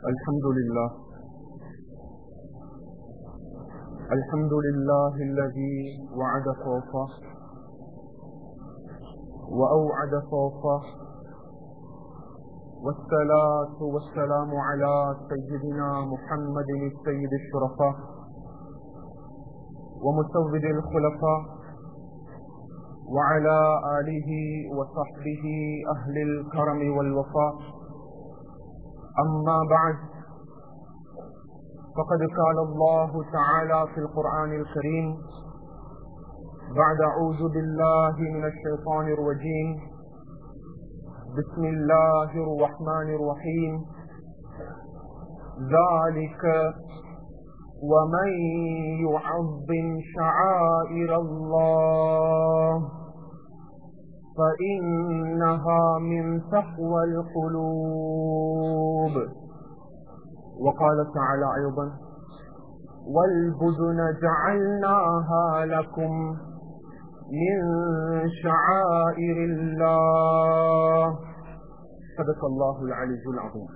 الحمد لله الحمد لله الذي وعد خوفه وأوعد خوفه والصلاة والسلام على سيدنا محمد السيد الشرفاء ومسود الخلفاء وعلى آله وصحبه أهل الكرم والوفاء أما بعد فقد قال الله تعالى في القرآن الكريم بعد أعوذ بالله من الشيطان الرجيم بسم الله الرحمن الرحيم ذلك ومن يعظم شعائر الله فإنها من تقوى القلوب وقال تعالى أيضا والبدن جعلناها لكم من شعائر الله صدق الله العلي العظيم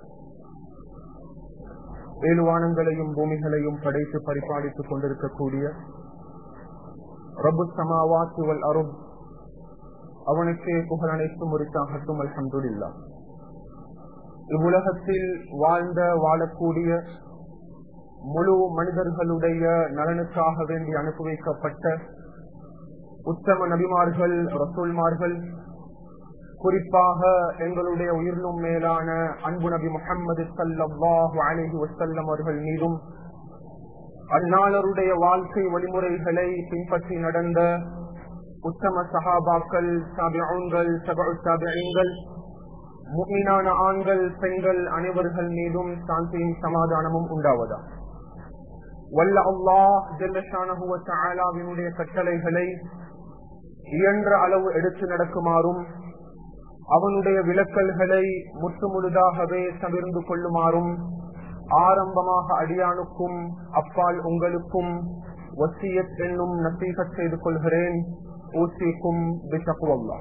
ஏழு வானங்களையும் பூமிகளையும் படைத்து பரிபாலித்துக் கொண்டிருக்கக்கூடிய ரபு சமாவாத்துவல் அருள் அவனுக்கே புகழ் அனைத்தும் உரித்தாகட்டும் அல்ஹம்துல்லா இவ்வுலகத்தில் வாழ்ந்த வாழக்கூடிய முழு மனிதர்களுடைய நலனுக்காக வேண்டி அனுப்பி வைக்கப்பட்ட உத்தம நபிமார்கள் ரசூல்மார்கள் குறிப்பாக எங்களுடைய உயிரினும் மேலான அன்பு நபி முகமது சல்லாஹு அலஹி வசல்லம் அவர்கள் மீதும் அந்நாளருடைய வாழ்க்கை வழிமுறைகளை பின்பற்றி நடந்த உத்தம சஹாபாக்கள் சாபியங்கள் சாபியங்கள் முக்மீனான ஆண்கள் பெண்கள் அனைவர்கள் மீதும் சாந்தியும் சமாதானமும் உண்டாவதா வல்ல அல்லாஹ் ஜெல்லஷானஹுவனுடைய கட்டளைகளை இயன்ற அளவு எடுத்து நடக்குமாறும் அவனுடைய விளக்கல்களை முற்று முழுதாகவே தவிர்ந்து கொள்ளுமாறும் ஆரம்பமாக அடியானுக்கும் அப்பால் உங்களுக்கும் வசியத் என்னும் நசீகத் செய்து கொள்கிறேன் ஊசிக்கும் பிசகுவல்லா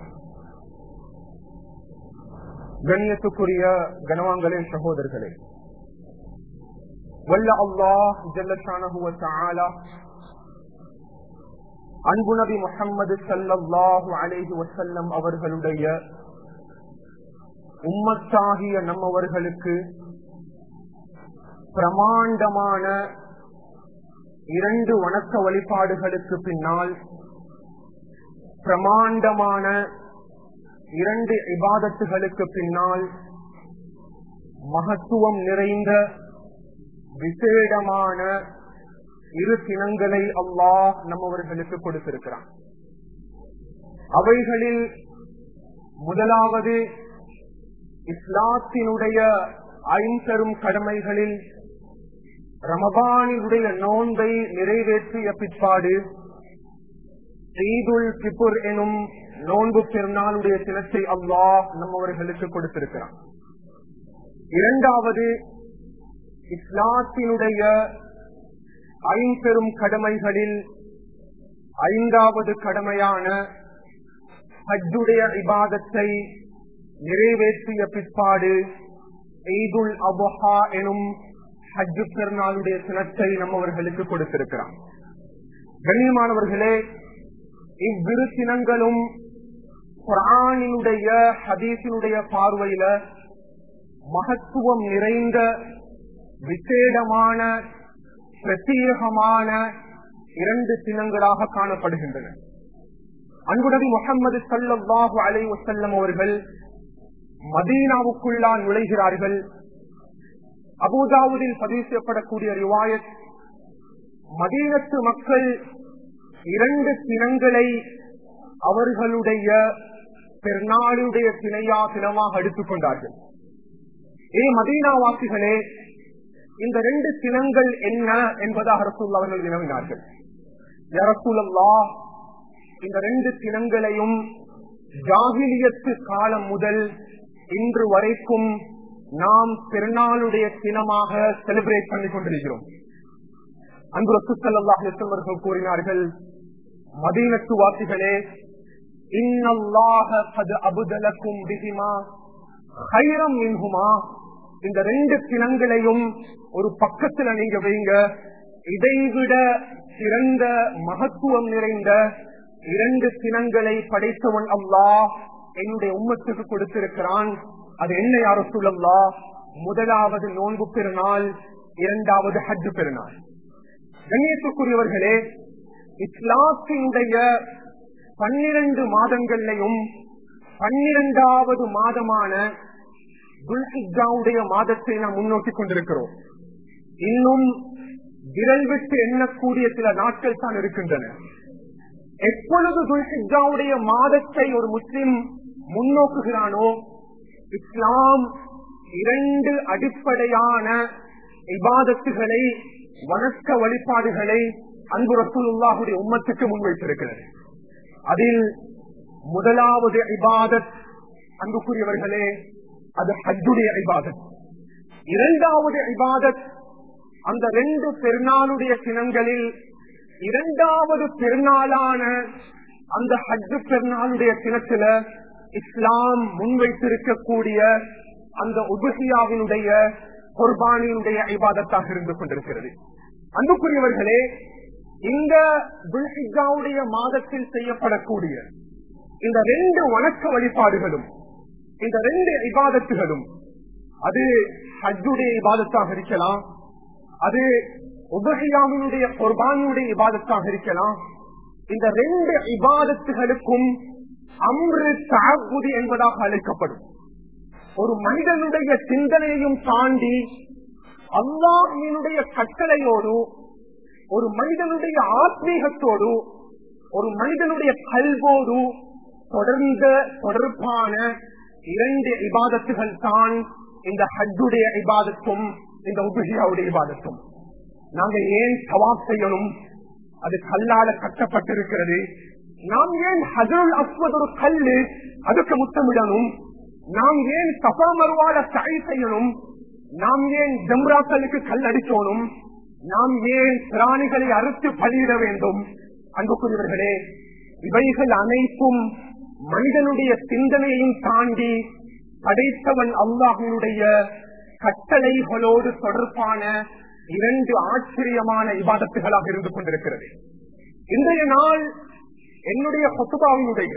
கண்ணியத்துக்குரிய கனவாங்களே சகோதரர்களே வல்ல அல்லாஹ் ஜல்லஷானஹுவ அன்பு நபி முகமது சல்லாஹு அலேஹி வசல்லம் அவர்களுடைய உம்மத்தாகிய நம்மவர்களுக்கு பிரமாண்டமான இரண்டு வணக்க வழிபாடுகளுக்கு பின்னால் பிரமாண்டமான இரண்டு இபாதத்துகளுக்கு பின்னால் மகத்துவம் நிறைந்த விசேடமான இரு தினங்களை அல்லாஹ் நம்மவர்களுக்கு கொடுத்திருக்கிறான் அவைகளில் முதலாவது இஸ்லாத்தினுடைய ஐம்பெரும் கடமைகளில் ரமபானினுடைய நோன்பை நிறைவேற்றிய பிற்பாடு ஈதுல் கிபுர் எனும் நோன்பு பெருநாளுடைய தினத்தை அல்லாஹ் நம்மவர்களுக்கு கொடுத்திருக்கிறான் இரண்டாவது இஸ்லாத்தினுடைய ஐம்பெரும் கடமைகளில் ஐந்தாவது கடமையான ஹஜ்ஜுடைய இபாதத்தை நிறைவேற்றிய பிற்பாடு ஈதுல் அபுஹா எனும் ஹஜ்ஜு பெருநாளுடைய தினத்தை நம்மவர்களுக்கு கொடுத்திருக்கிறான் கண்ணியமானவர்களே இவ்விரு தினங்களும் குரானினுடைய ஹதீசினுடைய பார்வையில மகத்துவம் நிறைந்த விசேடமான பிரத்யேகமான இரண்டு தினங்களாக காணப்படுகின்றன அன்புடவி முகமது சல்லாஹு அலை வசல்லம் அவர்கள் மதீனாவுக்குள்ளால் நுழைகிறார்கள் அபுதாவுதில் பதிவு செய்யப்படக்கூடிய ரிவாயத் மதீனத்து மக்கள் இரண்டு தினங்களை அவர்களுடைய பெருநாளுடைய திணையா தினமாக எடுத்துக் கொண்டார்கள் ஏ மதீனாவாசிகளே இந்த ரெண்டு தினங்கள் என்ன என்பதாக ரசூல் அவர்கள் வினவினார்கள் யரசூலல்லா இந்த ரெண்டு தினங்களையும் ஜாகிலியத்து காலம் முதல் இன்று வரைக்கும் நாம் பெருநாளுடைய தினமாக செலிப்ரேட் பண்ணி கொண்டிருக்கிறோம் அன்பு ரசூசல்லாஹர்கள் கூறினார்கள் மதீனத்து வாசிகளே இன்னல்லாஹ கது அபுதலக்கும் பிஹிமா ஹைரம் மின்ஹுமா இந்த ரெண்டு தினங்களையும் ஒரு பக்கத்துல நீங்க வைங்க இதைவிட சிறந்த மகத்துவம் நிறைந்த இரண்டு தினங்களை படைத்தவன் அல்லாஹ் என்னுடைய உம்மத்துக்கு கொடுத்திருக்கிறான் அது என்ன யார சொல்லல்லா முதலாவது நோன்பு பெருநாள் இரண்டாவது ஹஜ் பெருநாள் கண்ணியத்துக்குரியவர்களே இஸ்லாத்தினுடைய பன்னிரண்டு மாதங்களையும் பன்னிரண்டாவது மாதமான துல்ஹிஜாவுடைய மாதத்தை நாம் முன்னோக்கி கொண்டிருக்கிறோம் இன்னும் விரல் விட்டு எண்ணக்கூடிய சில நாட்கள் தான் இருக்கின்றன எப்பொழுது துல்ஹிஜாவுடைய மாதத்தை ஒரு முஸ்லிம் முன்னோக்குகிறானோ இஸ்லாம் இரண்டு அடிப்படையான இபாதத்துகளை வணக்க வழிபாடுகளை அன்பு ரசூலுல்லாஹுடைய உம்மத்துக்கு முன்வைத்திருக்கிறது அதில் முதலாவது இபாதத் அன்புக்குரியவர்களே அது ஹஜ்ஜுடைய இபாதத் இரண்டாவது இபாதத் அந்த ரெண்டு பெருநாளுடைய தினங்களில் இரண்டாவது பெருநாளான அந்த ஹஜ்ஜு பெருநாளுடைய தினத்துல இஸ்லாம் முன்வைத்திருக்கக்கூடிய அந்த உபசியாவினுடைய குர்பானியுடைய ஐபாதத்தாக இருந்து கொண்டிருக்கிறது அன்புக்குரியவர்களே இந்த துல்ஹிஜாவுடைய மாதத்தில் செய்யப்படக்கூடிய இந்த ரெண்டு வணக்க வழிபாடுகளும் இந்த ரெண்டு இபாதத்துகளும் அது ஹஜ்ஜுடைய இபாதத்தாக இருக்கலாம் அது உபகியாமினுடைய குர்பானியுடைய இபாதத்தாக இருக்கலாம் இந்த ரெண்டு இபாதத்துகளுக்கும் அம்ரு தாக்குதி என்பதாக அழைக்கப்படும் ஒரு மனிதனுடைய சிந்தனையையும் தாண்டி அல்லாஹினுடைய கட்டளையோடு ஒரு மனிதனுடைய ஆத்மீகத்தோடு ஒரு மனிதனுடைய கல்வோடு தொடர்ந்த தொடர்பான இரண்டு இபாதத்துகள் தான் இந்த ஹஜ்ஜுடைய இபாதத்தும் இந்த உபகியாவுடைய இபாதத்தும் நாங்க ஏன் சவாப் செய்யணும் அது கல்லால கட்டப்பட்டிருக்கிறது நாம் ஏன் ஹஜருல் அஸ்வத் ஒரு கல்லு அதுக்கு முத்தமிடணும் நாம் ஏன் சபா மறுவாட சை செய்யணும் நாம் ஏன் ஜம்ராக்களுக்கு கல் அடிக்கணும் நாம் ஏன் பிராணிகளை அறுத்து பலியிட வேண்டும் அன்புக்குரியவர்களே இவைகள் அனைத்தும் மனிதனுடைய சிந்தனையையும் தாண்டி படைத்தவன் அல்லாஹனுடைய கட்டளைகளோடு தொடர்பான இரண்டு ஆச்சரியமான விவாதத்துகளாக இருந்து கொண்டிருக்கிறது இன்றைய நாள் என்னுடைய கொத்துபாவினுடைய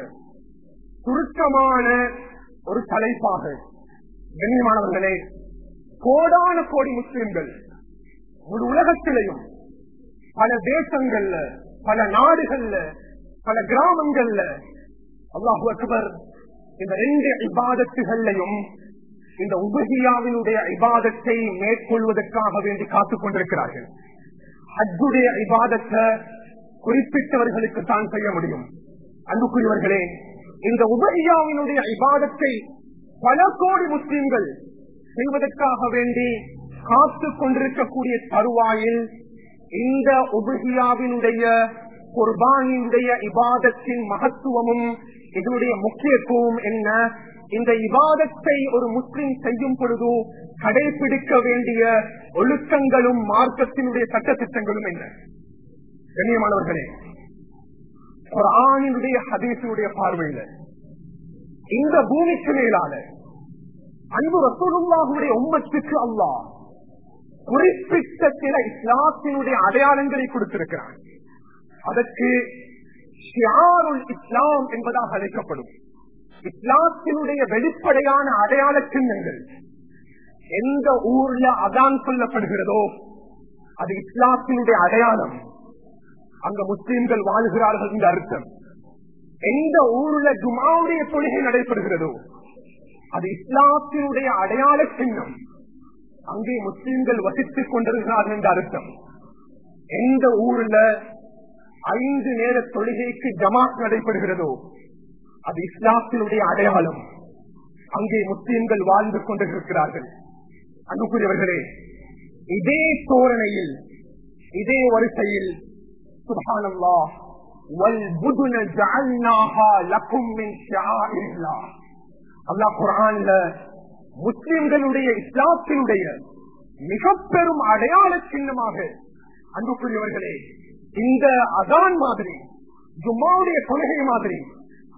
சுருக்கமான ஒரு தலைப்பாக கண்ணியமானவர்களே கோடான கோடி முஸ்லிம்கள் ஒரு உலகத்திலையும் பல தேசங்கள்ல பல நாடுகள்ல பல கிராமங்கள்ல அல்லாஹு அக்பர் இந்த ரெண்டு இபாதத்துகள்லையும் இந்த உபகியாவினுடைய இபாதத்தை மேற்கொள்வதற்காக வேண்டி காத்துக் கொண்டிருக்கிறார்கள் ஹஜ்ஜுடைய இபாதத்தை குறிப்பிட்டவர்களுக்கு தான் செய்ய முடியும் அன்புக்குரியவர்களே இந்த உபகியாவினுடைய இபாதத்தை பல கோடி முஸ்லிம்கள் செய்வதற்காக வேண்டி காத்து கொண்டிருக்கக்கூடிய தருவாயில் இந்த உபகியாவினுடைய குர்பானியுடைய இபாதத்தின் மகத்துவமும் இதனுடைய முக்கியத்துவம் என்ன இந்த இபாதத்தை ஒரு முஸ்லிம் செய்யும் பொழுது கடைபிடிக்க வேண்டிய ஒழுக்கங்களும் மார்க்கத்தினுடைய சட்டத்திட்டங்களும் என்ன கண்ணியமானவர்களே ஒரு ஆணினுடைய ஹதீசனுடைய பார்வையில இந்த பூமிக்கு மேலான அன்பு ரசூலுல்லாஹுடைய உம்மத்துக்கு அல்லாஹ் குறிப்பிட்ட சில இஸ்லாத்தினுடைய அடையாளங்களை கொடுத்திருக்கிறான் அதற்கு ஷியாருல் இஸ்லாம் என்பதாக அழைக்கப்படும் இஸ்லாத்தினுடைய வெளிப்படையான அடையாள சின்னங்கள் எந்த ஊர்ல அதான் சொல்லப்படுகிறதோ அது இஸ்லாத்தினுடைய அடையாளம் அங்க முஸ்லிம்கள் வாழ்கிறார்கள் என்ற அர்த்தம் எந்த ஊர்ல ஜுமாவுடைய தொழுகை நடைபெறுகிறதோ அது இஸ்லாத்தினுடைய அடையாள சின்னம் அங்கே முஸ்லிம்கள் வசித்துக் கொண்டிருக்கிறார்கள் என்ற அர்த்தம் எந்த ஊர்ல ஐந்து நேர தொழுகைக்கு ஜமாத் நடைபெறுகிறதோ அது இஸ்லாத்தினுடைய அடையாளம் அங்கே முஸ்லிம்கள் வாழ்ந்து கொண்டிருக்கிறார்கள் அன்புக்குரியவர்களே இதே தோரணையில் இதே வரிசையில் சுபானல்லா والبدن جعلناها لكم من شعائر الله அல்லாஹ் குரான்ல முஸ்லிம்களுடைய இஸ்லாத்தினுடைய மிக பெரும் அடையாள சின்னமாக அன்புக்குரியவர்களே இந்த அதான் மாதிரி ஜும்மாவுடைய தொழுகை மாதிரி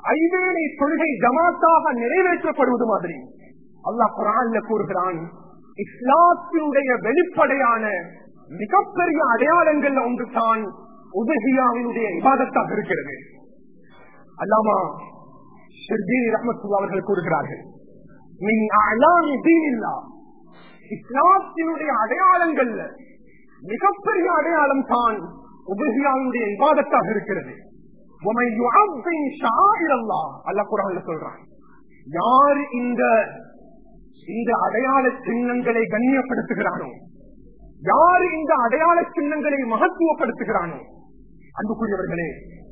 ஐவேளை தொழுகை ஜமாத்தாக நிறைவேற்றப்படுவது மாதிரி அல்லாஹ் குரான்ல கூறுகிறான் இஸ்லாத்தினுடைய வெளிப்படையான மிகப்பெரிய அடையாளங்கள் ஒன்று தான் உதகியாவினுடைய விவாதத்தாக இருக்கிறது அல்லாமா ஷிர்ஜீனி ரஹமத்துல்லா அவர்கள் கூறுகிறார்கள் மின் அலாமி தீனில்லா இஸ்லாத்தினுடைய அடையாளங்கள்ல மிகப்பெரிய அடையாளம் தான் உபகியாவுடைய விவாதத்தாக இருக்கிறது அல்ல குரான் சொல்றான் யார் இந்த இந்த அடையாள சின்னங்களை கண்ணியப்படுத்துகிறானோ யார் இந்த அடையாள சின்னங்களை மகத்துவப்படுத்துகிறானோ அன்புக்குரியவர்களே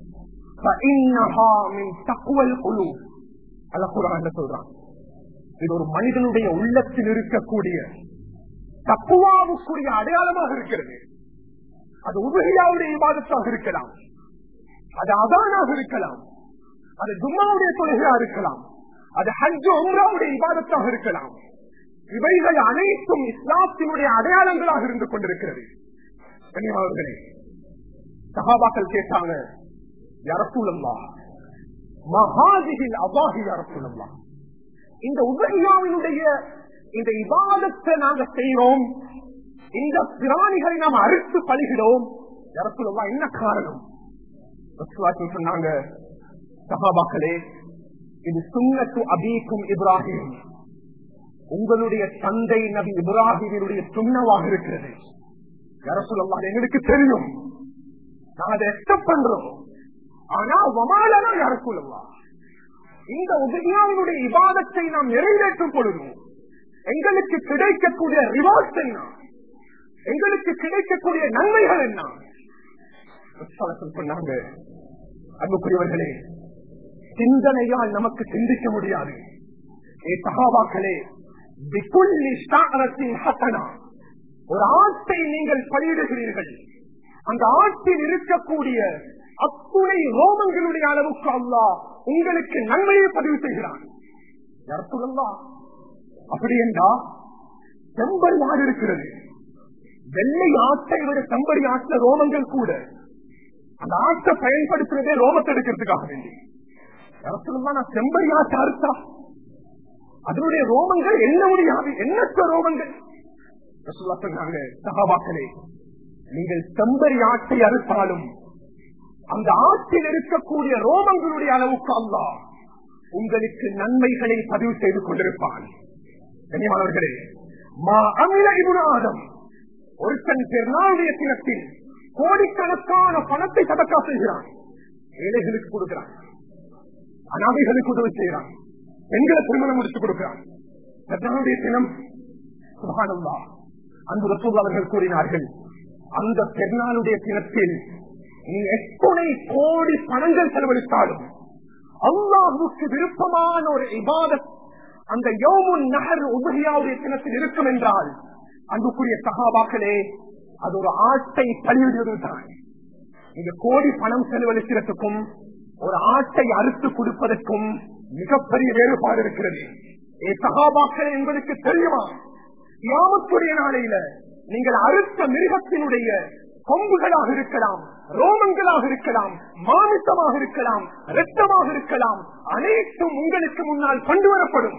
அல்ல குரான் சொல்றான் இது ஒரு மனிதனுடைய உள்ளத்தில் இருக்கக்கூடிய தப்புவாவுக்குரிய அடையாளமாக இருக்கிறது அது உபகையாவுடைய விவாதத்தாக இருக்கலாம் அது அதானாக இருக்கலாம் அது ஜும்மாவுடைய தொழுகையா இருக்கலாம் அது ஹஜ் உம்ராவுடைய விவாதத்தாக இருக்கலாம் இவைகள் அனைத்தும் இஸ்லாத்தினுடைய அடையாளங்களாக இருந்து கொண்டிருக்கிறது கண்ணியமானவர்களே சகாபாக்கள் கேட்டாங்க யரசூலல்லா மகாதிகில் அவாஹி யரசூலல்லா இந்த உபரியாவினுடைய இந்த விவாதத்தை நாங்க செய்யறோம் இந்த பிராணிகளை நாம் அறுத்து பழுகிறோம் யரசூலல்லா என்ன காரணம் சொன்னாங்க சகாபாக்களே இது சுண்ணத்து அபீக்கும் இப்ராஹிம் உங்களுடைய தந்தை நபி இப்ராஹிமினுடைய சுண்ணவாக இருக்கிறது யரசூலல்லா எங்களுக்கு தெரியும் நான் அதை எக்ஸப்ட் பண்றோம் ஆனா வமாலனா யரசூலல்லா இந்த உதவியாவினுடைய விவாதத்தை நாம் நிறைவேற்றும் பொழுது எங்களுக்கு கிடைக்கக்கூடிய ரிவார்ட்ஸ் என்ன எங்களுக்கு கிடைக்கக்கூடிய நன்மைகள் என்ன சொன்னாங்க அன்புக்குரியவர்களே சிந்தனையால் நமக்கு சிந்திக்க முடியாது ஏ சகாபாக்களே ஒரு ஆட்டை நீங்கள் பலியிடுகிறீர்கள் அந்த ஆட்டில் இருக்கக்கூடிய அத்துணை ரோமங்களுடைய அளவுக்கு அல்லா உங்களுக்கு நன்மையை பதிவு செய்கிறான் அப்படி என்றா செம்பரி ஆடு இருக்கிறது வெள்ளை ஆட்டை விட செம்பரி ஆட்டுல ரோமங்கள் கூட அந்த ஆட்டை பயன்படுத்துறதே ரோமத்தை எடுக்கிறதுக்காக வேண்டி நான் செம்பரி ஆட்டை அறுத்தா அதனுடைய ரோமங்கள் என்ன முடியாது எண்ணற்ற ரோமங்கள் சொன்னாங்க சகாபாக்களே நீங்கள் செம்பரி ஆட்டை அறுத்தாலும் அந்த ஆற்றில் இருக்கக்கூடிய ரோமங்களுடைய அளவுக்கு அல்லா உங்களுக்கு நன்மைகளை பதிவு செய்து கொண்டிருப்பான் கண்ணியமானவர்களே மா அமில இபுனாதம் ஒருத்தன் பெருநாளுடைய தினத்தில் கோடிக்கணக்கான பணத்தை சதக்கா செய்கிறான் ஏழைகளுக்கு கொடுக்கிறான் அனாதைகளுக்கு உதவி செய்கிறான் பெண்களை திருமணம் முடித்து கொடுக்கிறான் பெருநாளுடைய தினம் சுகானந்தா அன்பு ரசூல் அவர்கள் கூறினார்கள் அந்த பெருநாளுடைய தினத்தில் நீ எத்தனை கோடி பணங்கள் செலவழித்தாலும் அல்லாஹுக்கு விருப்பமான ஒரு இபாதத் அந்த யோமுன் நகர் உபகியாவுடைய தினத்தில் இருக்கும் என்றால் அன்புக்குரிய சகாபாக்களே அது ஒரு ஆட்டை பழிவிடுவது தான் நீங்க கோடி பணம் செலவழிக்கிறதுக்கும் ஒரு ஆட்டை அறுத்து கொடுப்பதற்கும் மிகப்பெரிய வேறுபாடு இருக்கிறது ஏ சகாபாக்கள் என்பதற்கு தெரியுமா யாமத்துடைய நாளையில நீங்கள் அறுத்த மிருகத்தினுடைய கொம்புகளாக இருக்கலாம் ரோமங்களாக இருக்கலாம் மாமிசமாக இருக்கலாம் ரத்தமாக இருக்கலாம் அனைத்தும் உங்களுக்கு முன்னால் கொண்டு வரப்படும்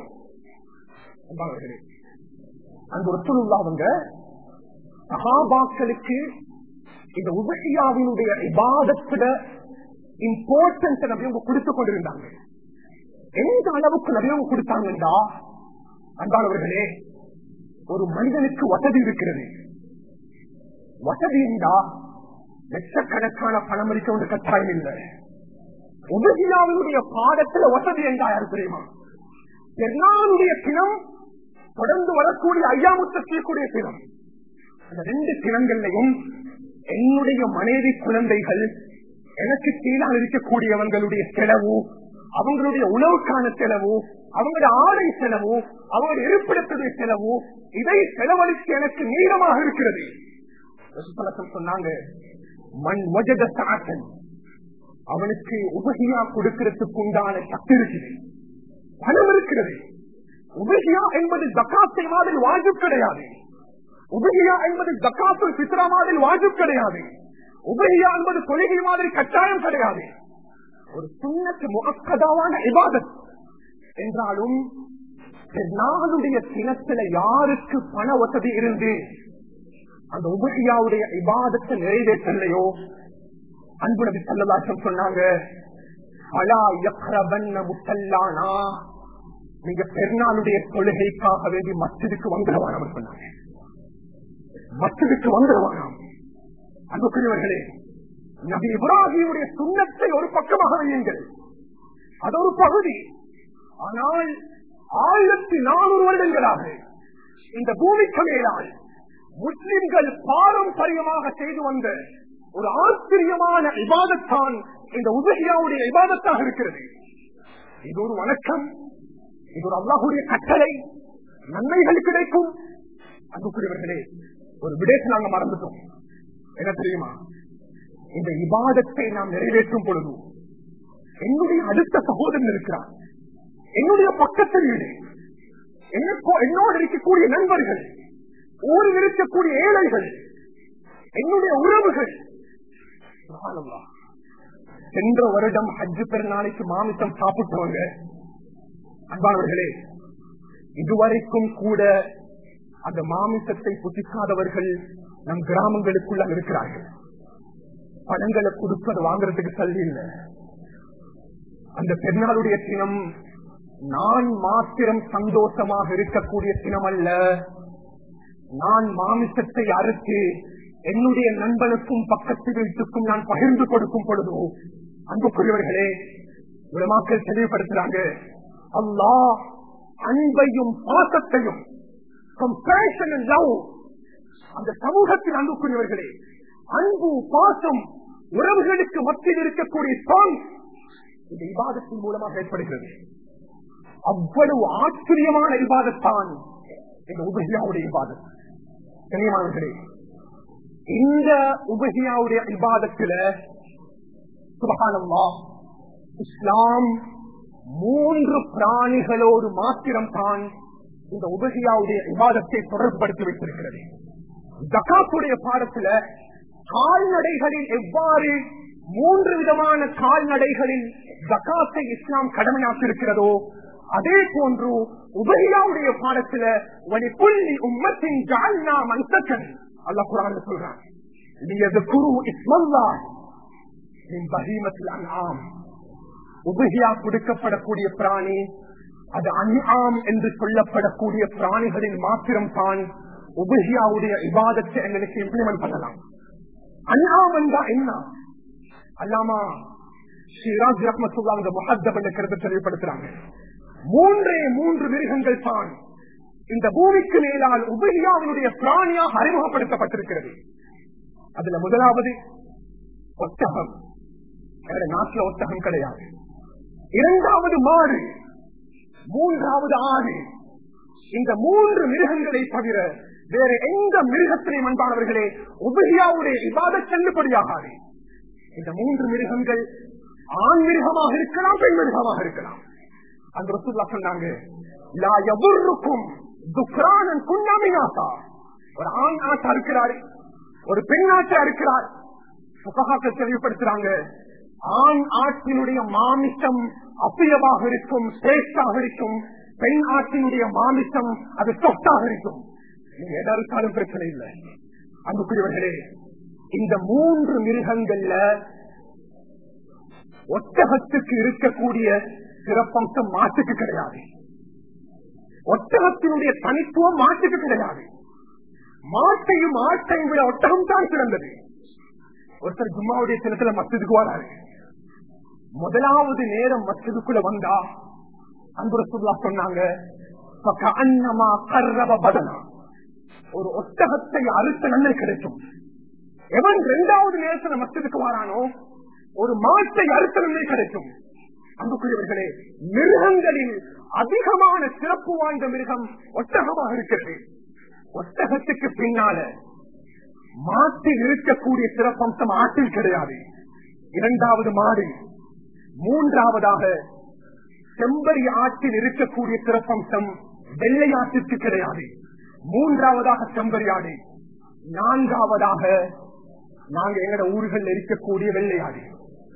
அந்த ஒத்துழைவாங்க சகாபாக்களுக்கு இந்த உபசியாவினுடைய விவாதத்துல இம்பார்ட்டன்ஸ் நபியவங்க கொடுத்து கொண்டிருந்தாங்க எந்த அளவுக்கு நபியவங்க கொடுத்தாங்கன்றா அன்பானவர்களே ஒரு மனிதனுக்கு வசதி இருக்கிறது வசதி இருந்தா லட்சக்கணக்கான பணம் அளிக்க ஒரு கட்டாயம் இல்லை உபஜியாவினுடைய பாடத்துல வசதி என்றா யாரு தெரியுமா பெருநாளுடைய தினம் தொடர்ந்து வரக்கூடிய ஐயாமுத்த செய்யக்கூடிய தினம் அந்த ரெண்டு தினங்கள்லையும் என்னுடைய மனைவி குழந்தைகள் எனக்கு கீழால் இருக்கக்கூடியவங்களுடைய செலவு அவங்களுடைய உணவுக்கான செலவு அவங்களுடைய ஆடை செலவு அவங்களுடைய இருப்பிடத்துடைய செலவு இதை செலவழித்து எனக்கு நீளமாக இருக்கிறது சொன்னாங்க மண் வஜத சாத்தன் அவனுக்கு உபகியா கொடுக்கிறதுக்கு உண்டான சக்தி இருக்குது பணம் இருக்கிறது உபகியா என்பது ஜக்காத்தை மாதிரி வாஜு கிடையாது உபகியா என்பது ஜக்காத்து சித்ரா மாதிரி வாஜு கிடையாது உபகியா என்பது கொள்கை மாதிரி கட்டாயம் கிடையாது ஒரு சுண்ணத்து முகக்கதாவான இபாதத் என்றாலும் நாளுடைய தினத்துல யாருக்கு பண வசதி இருந்து அந்த உபகியாவுடைய இபாதத்தை நிறைவேற்றலையோ அன்பு நபி சல்லல்லாஹு சொன்னாங்க அலா யக்ரபன்ன முசல்லானா நீங்க பெருநாளுடைய தொழுகைக்காக வேண்டி மஸ்ஜிதுக்கு வந்துடுவான் சொன்னாங்க மஸ்ஜிதுக்கு வந்துடுவானாம் அன்புக்குரியவர்களே நபி இப்ராஹிமுடைய சுண்ணத்தை ஒரு பக்கமாக வையுங்கள் அது ஒரு பகுதி ஆனால் ஆயிரத்தி நானூறு வருடங்களாக இந்த பூமிக்கு மேலால் முஸ்லிம்கள் பாரம்பரியமாக செய்து வந்த ஒரு ஆச்சரியமான விவாதத்தான் இந்த உதவியாவுடைய விவாதத்தாக இருக்கிறது இது ஒரு வணக்கம் இது ஒரு அல்லாஹுடைய கட்டளை நன்மைகள் கிடைக்கும் அன்புக்குரியவர்களே ஒரு விடயத்தை நாங்க மறந்துட்டோம் என்ன தெரியுமா இந்த இபாதத்தை நாம் நிறைவேற்றும் பொழுது என்னுடைய அடுத்த சகோதரன் இருக்கிறார் என்னுடைய பக்கத்து வீடு என்னோடு இருக்கக்கூடிய நண்பர்கள் ஊரில் இருக்கக்கூடிய ஏழைகள் என்னுடைய உறவுகள் சென்ற வருடம் ஹஜ்ஜு பெருநாளைக்கு மாமிசம் சாப்பிட்டவங்க அன்பானவர்களே இதுவரைக்கும் கூட அந்த மாமிசத்தை புதிக்காதவர்கள் நம் கிராமங்களுக்குள்ள இருக்கிறார்கள் பணங்களை கொடுப்பது வாங்குறதுக்கு தள்ளி இல்லை அந்த பெருநாளுடைய தினம் நான் மாத்திரம் சந்தோஷமாக இருக்கக்கூடிய தினம் அல்ல நான் மாமிசத்தை அறுத்து என்னுடைய நண்பனுக்கும் பக்கத்து வீட்டுக்கும் நான் பகிர்ந்து கொடுக்கும் பொழுதோ அன்புக்குரியவர்களே உலமாக்கள் தெளிவுபடுத்துறாங்க அல்லா அன்பையும் பாசத்தையும் அந்த சமூகத்தில் அன்புக்குரியவர்களே அன்பு பாசம் உறவுகளுக்கு மத்தியில் இருக்கக்கூடிய சாங் இந்த விவாதத்தின் மூலமாக ஏற்படுகிறது அவ்வளவு ஆச்சரியமான விவாதத்தான் இந்த உபகியாவுடைய விவாதம் கனியமானவர்களே இந்த உபகியாவுடைய விவாதத்துல சுபகானம்மா இஸ்லாம் மூன்று பிராணிகளோடு மாத்திரம் தான் இந்த உபகியாவுடைய விவாதத்தை தொடர்புபடுத்தி வைத்திருக்கிறது ஜக்காத்துடைய பாடத்துல கால்நடைகளில் எவ்வாறு மூன்று விதமான கால்நடைகளில் ஜக்காத்தை இஸ்லாம் கடமையாக்கியிருக்கிறதோ அதே போன்று உபகியாவுடைய பாடத்துல ஒரு புள்ளி உம்மத்தின் ஜால்னா மன்சக்கன் அல்ல குரான் சொல்றான் உபகியா கொடுக்கப்படக்கூடிய பிராணி அது அன்ஆம் என்று சொல்லப்படக்கூடிய பிராணிகளில் மாத்திரம் தான் உபகியாவுடைய விவாதத்தை எங்களுக்கு இம்ப்ளிமெண்ட் பண்ணலாம் அன்ஆம் என்றா என்ன அல்லாமா ஸ்ரீராஜ் ரஹ்மத்துல்லா இந்த முஹத்தப் என்ற கருத்தை தெளிவுபடுத்துறாங்க மூன்றே மூன்று மிருகங்கள் தான் இந்த பூமிக்கு மேலால் உபகியாவினுடைய பிராணியாக அறிமுகப்படுத்தப்பட்டிருக்கிறது அதுல முதலாவது ஒட்டகம் வேற நாட்டுல ஒட்டகம் கிடையாது இரண்டாவது மாடு மூன்றாவது ஆடு இந்த மூன்று மிருகங்களை தவிர வேற எந்த மிருகத்திலையும் அன்பானவர்களே உபகியாவுடைய விவாத செல்லுபடியாகாது இந்த மூன்று மிருகங்கள் ஆண் மிருகமாக இருக்கலாம் பெண் மிருகமாக இருக்கலாம் அந்த ரசூல்லா சொன்னாங்க லா யதுர்ருக்கும் துக்ரானன் குன்னாமினாசா ஒரு ஆண் ஆட்டா இருக்கிறார் ஒரு பெண் ஆட்டா இருக்கிறார் புகாக்கள் தெளிவுபடுத்துறாங்க ஆண் ஆட்டினுடைய மாமிசம் அப்பியமாக இருக்கும் சேஷ்டாக இருக்கும் பெண் ஆட்டினுடைய மாமிசம் அது சொத்தாக இருக்கும் நீங்க எதா இருக்காலும் பிரச்சனை இல்லை அன்புக்குரியவர்களே இந்த மூன்று மிருகங்கள்ல ஒட்டகத்துக்கு இருக்கக்கூடிய சிறப்பம்சம் மாட்டுக்கு கிடையாது ஒட்டகத்தினுடைய தனித்துவம் மாட்டுக்கு கிடையாது மாட்டையும் ஆட்டையும் விட ஒட்டகம் தான் சிறந்தது ஒருத்தர் ஜும்மாவுடைய தினத்துல மஸ்ஜிதுக்கு வராரு முதலாவது நேரம் மஸ்ஜிதுக்குள்ள வந்தா அன்புரசுல்லா சொன்னாங்க "ஃபகஅன்னமா கர்ரப பதனா." ஒரு ஒட்டகத்தை அறுத்த நன்மை கிடைக்கும் எவன் இரண்டாவது நேரத்துல மஸ்ஜிதுக்கு வரானோ ஒரு மாட்டை அறுத்த நன்மை கிடைக்கும் அன்புக்குரியவர்களே மிருகங்களில் அதிகமான சிறப்பு வாய்ந்த மிருகம் ஒட்டகமாக இருக்கிறது ஒட்டகத்துக்கு பின்னால மாட்டில் இருக்கக்கூடிய சிறப்பம்சம் ஆட்டில் கிடையாது இரண்டாவது மாடு மூன்றாவதாக செம்பரி ஆற்றில் இருக்கக்கூடிய சிறப்பம்சம் வெள்ளை ஆட்டிற்கு கிடையாது மூன்றாவதாக செம்பரி ஆடு நான்காவதாக நாங்க எங்கட ஊர்கள் இருக்கக்கூடிய வெள்ளையாடு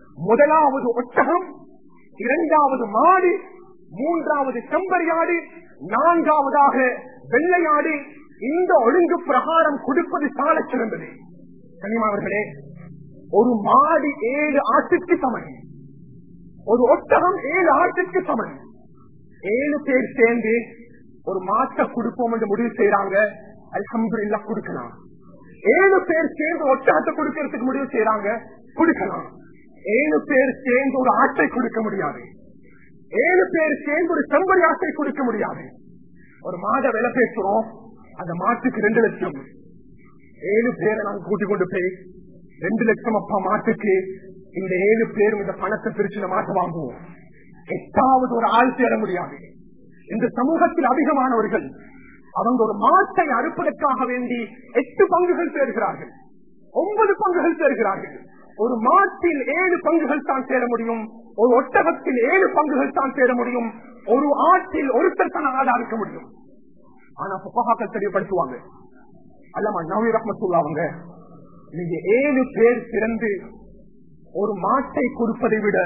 முதலாவது ஒட்டகம் இரண்டாவது மாடு மூன்றாவது செம்பரியாடு நான்காவதாக வெள்ளையாடு இந்த ஒழுங்கு பிரகாரம் கொடுப்பது சால சிறந்தது கனிமாவர்களே ஒரு மாடு ஏழு ஆட்டுக்கு சமன் ஒரு ஒட்டகம் ஏழு ஆட்டுக்கு சமன் ஏழு பேர் சேர்ந்து ஒரு மாட்டை கொடுப்போம் என்று முடிவு செய்யறாங்க அல்ஹம்துலில்லா கொடுக்கலாம் ஏழு பேர் சேர்ந்து ஒட்டகத்தை கொடுக்கறதுக்கு முடிவு செய்யறாங்க கொடுக்கலாம் ஏழு பேர் சேர்ந்து ஒரு ஆட்டை கொடுக்க முடியாது ஏழு பேர் சேர்ந்து ஒரு செம்பரி ஆட்டை கொடுக்க முடியாது ஒரு மாத விலை பேசுறோம் அந்த மாட்டுக்கு ரெண்டு லட்சம் ஏழு பேரை நாங்க கூட்டிக் கொண்டு போய் ரெண்டு லட்சம் அப்பா மாட்டுக்கு இந்த ஏழு பேரும் இந்த பணத்தை பிரிச்சு இந்த மாட்டை வாங்குவோம் எட்டாவது ஒரு ஆள் சேர முடியாது இந்த சமூகத்தில் அதிகமானவர்கள் அவங்க ஒரு மாட்டை அறுப்பதற்காக வேண்டி எட்டு பங்குகள் சேர்கிறார்கள் ஒன்பது பங்குகள் சேர்கிறார்கள் ஒரு மாட்டில் ஏழு பங்குகள் தான் சேர முடியும் ஒரு ஒட்டகத்தில் ஏழு பங்குகள் தான் சேர முடியும் ஒரு ஆட்டில் ஒருத்தர் தான் ஆடா இருக்க முடியும் ஆனா புகாக்கள் தெரியப்படுத்துவாங்க அல்லமா நவீ ரஹமத்துல்லா அவங்க நீங்க ஏழு பேர் சிறந்து ஒரு மாட்டை கொடுப்பதை விட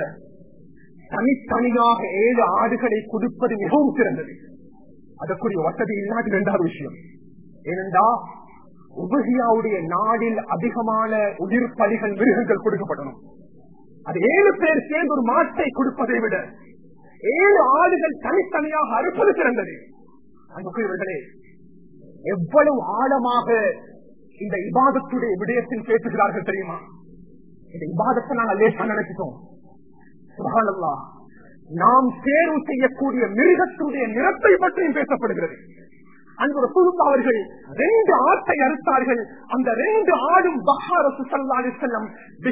தனித்தனியாக ஏழு ஆடுகளை கொடுப்பது மிகவும் சிறந்தது அதற்குரிய வசதி இல்லாத இரண்டாவது விஷயம் ஏனென்றா உபகியாவுடைய நாடில் அதிகமான உயிர் பலிகள் மிருகங்கள் கொடுக்கப்படணும் அது ஏழு பேர் சேர்ந்து ஒரு மாட்டை கொடுப்பதை விட ஏழு ஆடுகள் தனித்தனியாக அறுப்பது சிறந்தது அன்புக்குரியவர்களே எவ்வளவு ஆழமாக இந்த இபாதத்துடைய விடயத்தில் பேசுகிறார்கள் தெரியுமா இந்த இபாதத்தை நாங்கள் லேசா நினைச்சிட்டோம் சுபஹானல்லாஹ். நாம் தேர்வு செய்யக்கூடிய மிருகத்துடைய நிறத்தை பற்றியும் பேசப்படுகிறது அந்த ரசூலுல்லாஹ் அவர்கள் ரெண்டு ஆட்டை அறுத்தார்கள் அந்த ரெண்டு ஆடும் பஹார சுசல்லாடி செல்லம்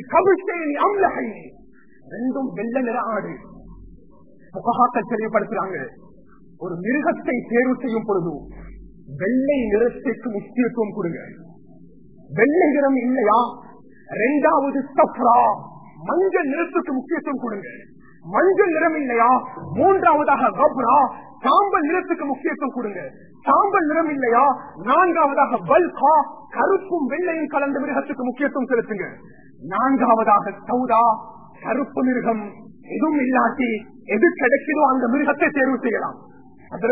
அம்லகை ரெண்டும் வெள்ள நிற ஆடு புகாக்கள் தெரியப்படுத்துறாங்க ஒரு மிருகத்தை தேர்வு செய்யும் பொழுது வெள்ளை நிறத்திற்கு முக்கியத்துவம் கொடுங்க வெள்ளை நிறம் இல்லையா இரண்டாவது சப்ரா மஞ்சள் நிறத்துக்கு முக்கியத்துவம் கொடுங்க மஞ்சள் நிறம் இல்லையா மூன்றாவதாக கப்ரா சாம்பல் நிறத்துக்கு முக்கியத்துவம் கொடுங்க சாம்பல் நிறம் இல்லையா நான்காவதாக பல்கா கருப்பும் வெள்ளையும் கலந்த மிருகத்துக்கு முக்கியத்துவம் செலுத்துங்க நான்காவதாக சௌதா கருப்பு மிருகம் எதுவும் இல்லாட்டி எது கிடைக்கிறதோ அந்த மிருகத்தை தேர்வு செய்யலாம் அதுல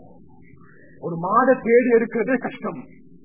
ஒரு மாட தேடி இருக்கிறதே கஷ்டம்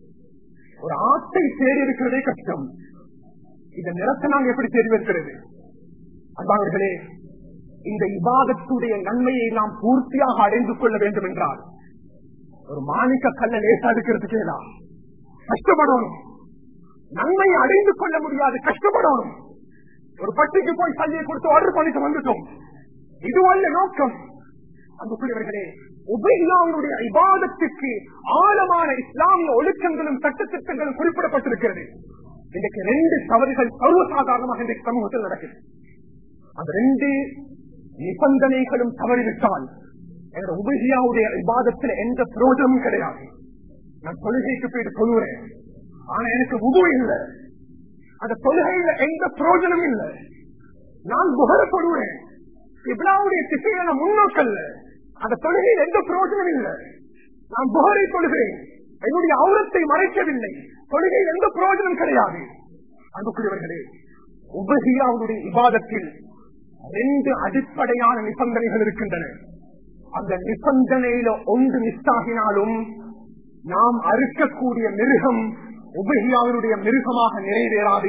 ஒரு ஆட்டை தேடி இருக்கிறதே கஷ்டம் இந்த நிறத்தை நாங்க எப்படி தெரிவிக்கிறது அன்பாளர்களே இந்த இபாதத்துடைய நன்மையை நாம் பூர்த்தியாக அடைந்து கொள்ள வேண்டும் என்றால் ஒரு மாணிக்க கல்ல லேசா இருக்கிறதுக்கு எல்லாம் கஷ்டப்படணும் நன்மையை அடைந்து கொள்ள முடியாது கஷ்டப்படணும் ஒரு பட்டிக்கு போய் சல்லியை கொடுத்து ஆர்டர் பண்ணிட்டு வந்துட்டோம் இது அல்ல நோக்கம் அன்புக்குரியவர்களே உபயிலாவுடைய இபாதத்துக்கு ஆழமான இஸ்லாமிய ஒழுக்கங்களும் சட்டத்திட்டங்களும் குறிப்பிடப்பட்டிருக்கிறது இன்றைக்கு ரெண்டு தவறுகள் சர்வசாதாரணமாக இன்றைக்கு சமூகத்தில் நடக்குது அந்த ரெண்டு நிபந்தனைகளும் தவறிவிட்டால் என்ற உபகியாவுடைய விவாதத்தில் எந்த பிரயோஜனமும் கிடையாது நான் தொழுகைக்கு போயிட்டு சொல்லுறேன் ஆனா எனக்கு உபு இல்லை அந்த தொழுகையில எந்த பிரயோஜனமும் இல்லை நான் புகழப்படுவேன் இவ்வளவுடைய திசையில நான் முன்னோக்கல்ல அந்த தொழுகையில் எந்த பிரயோஜனம் இல்லை நான் புகழை தொழுகிறேன் என்னுடைய அவுரத்தை மறைக்கவில்லை தொழுகையில் எந்த பிரயோஜனம் கிடையாது அன்புக்குரியவர்களே உபகியாவுடைய விவாதத்தில் ரெண்டு அடிப்படையான நிபந்தனைகள் இருக்கின்றன அந்த நிபந்தனையில ஒன்று மிஸ் ஆகினாலும் நாம் அறுக்கக்கூடிய மிருகம் உபகியாவினுடைய மிருகமாக நிறைவேறாது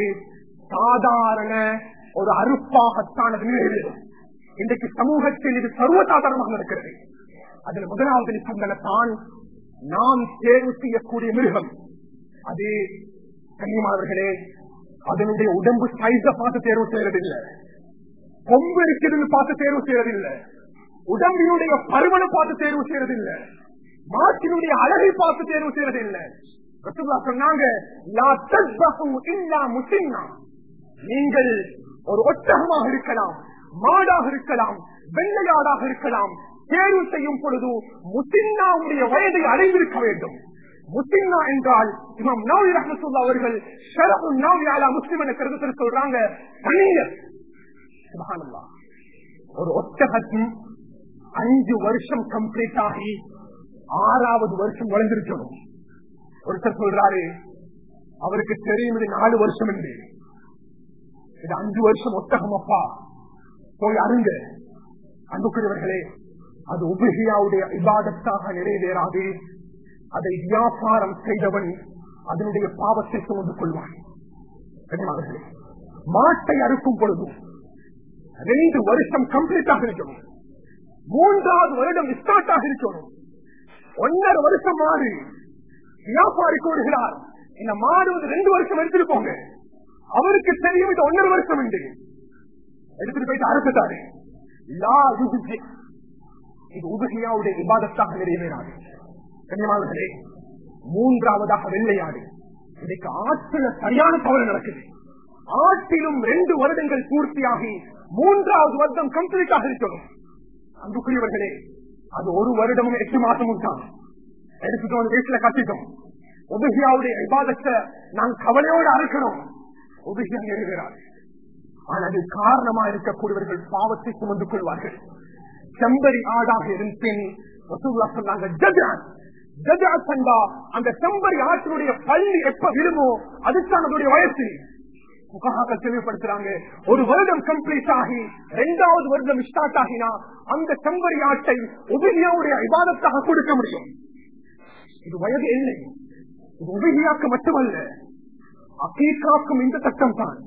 சாதாரண ஒரு அறுப்பாகத்தான் அது நிறைவேறும் இன்றைக்கு சமூகத்தில் இது சர்வசாதாரணமாக இருக்கிறது அதில் முதலாவது நிபந்தனை தான் நாம் தேர்வு செய்யக்கூடிய மிருகம் அது கண்ணியமானவர்களே அதனுடைய உடம்பு சைஸ பார்த்து தேர்வு செய்யறதில்லை கொம்பு இருக்குதுன்னு பார்த்து தேர்வு செய்யறதில்லை உடம்பினுடைய பருவனை பார்த்து தேர்வு செய்யறதில்லை மாட்டினுடைய அழகை பார்த்து தேர்வு செய்யறதில்லை ரசூலுல்லாஹ் சொன்னாங்க "லா தஸ்பஹு இல்லா முஸின்னா." நீங்கள் ஒரு ஒட்டகமாக இருக்கலாம் மாடாக இருக்கலாம் வெள்ளையாடாக இருக்கலாம் தேர்வு செய்யும் பொழுது முசின்னாவுடைய வயதை அடைந்திருக்க வேண்டும் முசின்னா என்றால் இமாம் நவி ரஹமத்துல்லா அவர்கள் ஷரபு நவி அலா முஸ்லிம் என கருத்து சொல்றாங்க தனியர் சுப்ஹானல்லாஹ். ஒரு ஒட்டகத்தின் அஞ்சு வருஷம் கம்ப்ளீட் ஆகி ஆறாவது வருஷம் வளர்ந்திருக்கணும் ஒருத்தர் சொல்றாரு அவருக்கு தெரியும் இது நாலு வருஷம் என்று இது அஞ்சு வருஷம் ஒட்டகம் அப்பா போய் அருங்க அன்புக்குரியவர்களே அது உபகியாவுடைய இபாதத்தாக நிறைவேறாது அதை வியாபாரம் செய்தவன் அதனுடைய பாவத்தை சுமந்து கொள்வான் கண்ணியமானவர்களே, மாட்டை அறுக்கும் பொழுதும் ரெண்டு வருஷம் கம்ப்ளீட்டாக இருக்கணும் மூன்றாவது வருடம் ஸ்டார்ட் ஆக இருக்கணும் ஒன்னரை வருஷம் மாறி வியாபாரி கூறுகிறார் இந்த மாடு வந்து ரெண்டு வருஷம் எடுத்துட்டு போங்க அவருக்கு தெரியும் இது ஒன்னரை வருஷம் உண்டு எடுத்துட்டு போயிட்டு அறுத்துட்டாரு லா யுஜ்ஜி. இது உபகியாவுடைய விவாதத்தாக நிறைவேறாது கண்ணியமானவர்களே மூன்றாவதாக வெள்ளையாடு இன்னைக்கு ஆற்றுல சரியான தவறு நடக்குது ஆற்றிலும் ரெண்டு வருடங்கள் பூர்த்தியாகி மூன்றாவது வருடம் கம்ப்ளீட்டாக இருக்கணும் அன்புக்குரியவர்களே அது ஒரு வருடமும் எட்டு மாசமும் தான் எடுத்துட்டு வந்து வீட்டுல கட்டிட்டோம் உபகியாவுடைய விவாதத்தை நான் கவலையோடு அறுக்கணும் உபகியா நிறைவேறாது ஆனால் அது காரணமா இருக்கக்கூடியவர்கள் பாவத்தை சுமந்து கொள்வார்கள் செம்பரி ஆடாக இருந்தேன் ரசூலுல்லாஹ் சொன்னாங்க ஜஜான் ஜஜா சண்டா அந்த செம்பரி ஆற்றினுடைய பள்ளி எப்ப விழுமோ அதுதான் அதனுடைய வயசு முகமாக தெளிவுபடுத்துறாங்க ஒரு வருடம் கம்ப்ளீட் ஆகி இரண்டாவது வருடம் ஸ்டார்ட் ஆகினா அந்த செம்பரி ஆட்டை உபகியாவுடைய விவாதத்தாக கொடுக்க முடியும் இது வயது இல்லை இது உபகியாக்கு மட்டுமல்ல அகீகாக்கும் இந்த சட்டம் தான்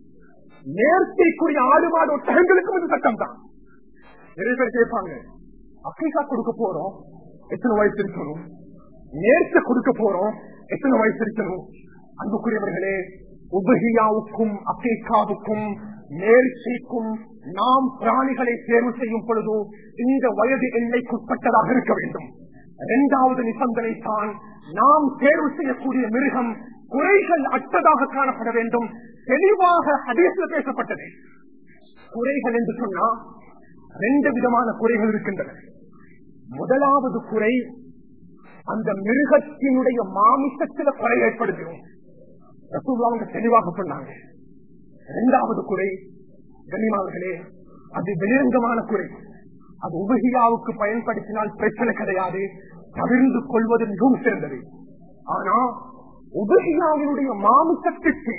நேர்த்திக்குரிய ஆடு மாடு ஒட்டகங்களுக்கும் இந்த சட்டம் தான் நிறைய பேர் கேட்பாங்க அக்கீகா கொடுக்க போறோம் எத்தனை வயசு இருக்கணும் நேர்த்த கொடுக்க போறோம் எத்தனை வயசு இருக்கணும் அன்புக்குரியவர்களே உபகியாவுக்கும் அக்கீகாவுக்கும் நேர்ச்சிக்கும் நாம் பிராணிகளை தேர்வு செய்யும் பொழுது இந்த வயது எல்லைக்குட்பட்டதாக இருக்க வேண்டும் இரண்டாவது நிபந்தனை தான் நாம் தேர்வு செய்யக்கூடிய மிருகம் குறைகள் அற்றதாக காணப்பட வேண்டும் தெளிவாக ஹதீஸ்ல பேசப்பட்டது குறைகள் என்று சொன்னா ரெண்டு விதமான குறைகள் இருக்கின்றன முதலாவது குறை அந்த மிருகத்தினுடைய மாமிசத்தில குறை ஏற்படுத்தும் ரசூல்லா அவங்க தெளிவாக சொன்னாங்க இரண்டாவது குறை கனிமாவர்களே அது வெளிரங்கமான குறை அது உபகியாவுக்கு பயன்படுத்தினால் பிரச்சனை கிடையாது தவிர்ந்து கொள்வது மிகவும் சிறந்தது ஆனா உபகியாவினுடைய மாமிசத்திற்கு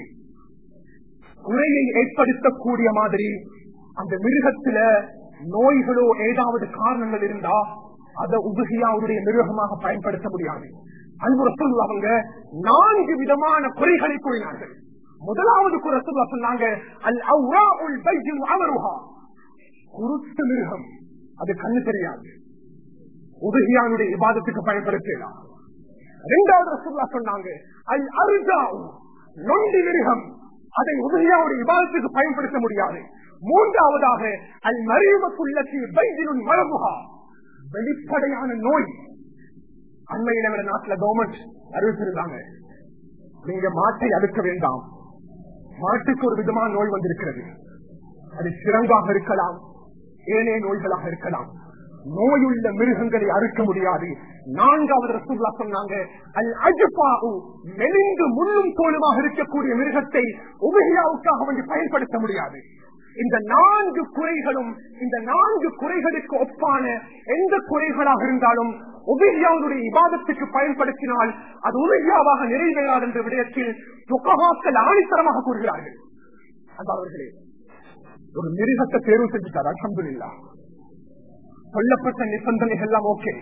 குறையை ஏற்படுத்தக்கூடிய மாதிரி அந்த மிருகத்தில நோய்களோ ஏதாவது காரணங்கள் இருந்தா அதை உபகியாவுடைய மிருகமாக பயன்படுத்த முடியாது அன்பு ரசூல் அவங்க நான்கு விதமான குறைகளை கூறினார்கள் முதலாவது குரசுல்லா சொன்னாங்க அல் அவ்வா உல் பைஜில் அமருஹா குருட்டு மிருகம் அது கண்ணு தெரியாது உபகியானுடைய விவாதத்துக்கு பயன்படுத்தலாம் இரண்டாவது ரசூல்லா சொன்னாங்க அல் அருஜா நொண்டி மிருகம் அதை உபகியாவுடைய விவாதத்துக்கு பயன்படுத்த முடியாது மூன்றாவதாக அல் மறைவக்குள்ளத்தி பைஜிலுன் மரபுகா வெளிப்படையான நோய் அண்மையில விட நாட்டுல கவர்மெண்ட் அறிவிச்சிருந்தாங்க நீங்க மாட்டை அறுக்க வேண்டாம் மாட்டுக்கு ஒரு விதமான நோய் வந்திருக்கிறது அது சிறங்காக இருக்கலாம் ஏனைய நோய்களாக இருக்கலாம் நோயுள்ள மிருகங்களை அறுக்க முடியாது நான்காவது ரசூல்லா சொன்னாங்க அல் அஜபாவு மெலிந்து முள்ளும் தோலுமாக இருக்கக்கூடிய மிருகத்தை உபகியாவுக்காக வந்து பயன்படுத்த முடியாது இந்த நான்கு குறைகளும் இந்த நான்கு குறைகளுக்கு ஒப்பான எந்த குறைகளாக இருந்தாலும் உபகியாவுடைய இபாதத்துக்கு பயன்படுத்தினால் அது உபகியாவாக நிறைவேறாது என்ற விடயத்தில் துக்ககாக்கள் ஆணித்தரமாக கூறுகிறார்கள் அந்த அவர்களே ஒரு மிருகத்தை தேர்வு செஞ்சுட்டார் அலமதுல்லா சொல்லப்பட்ட நிபந்தனைகள் எல்லாம் ஓகே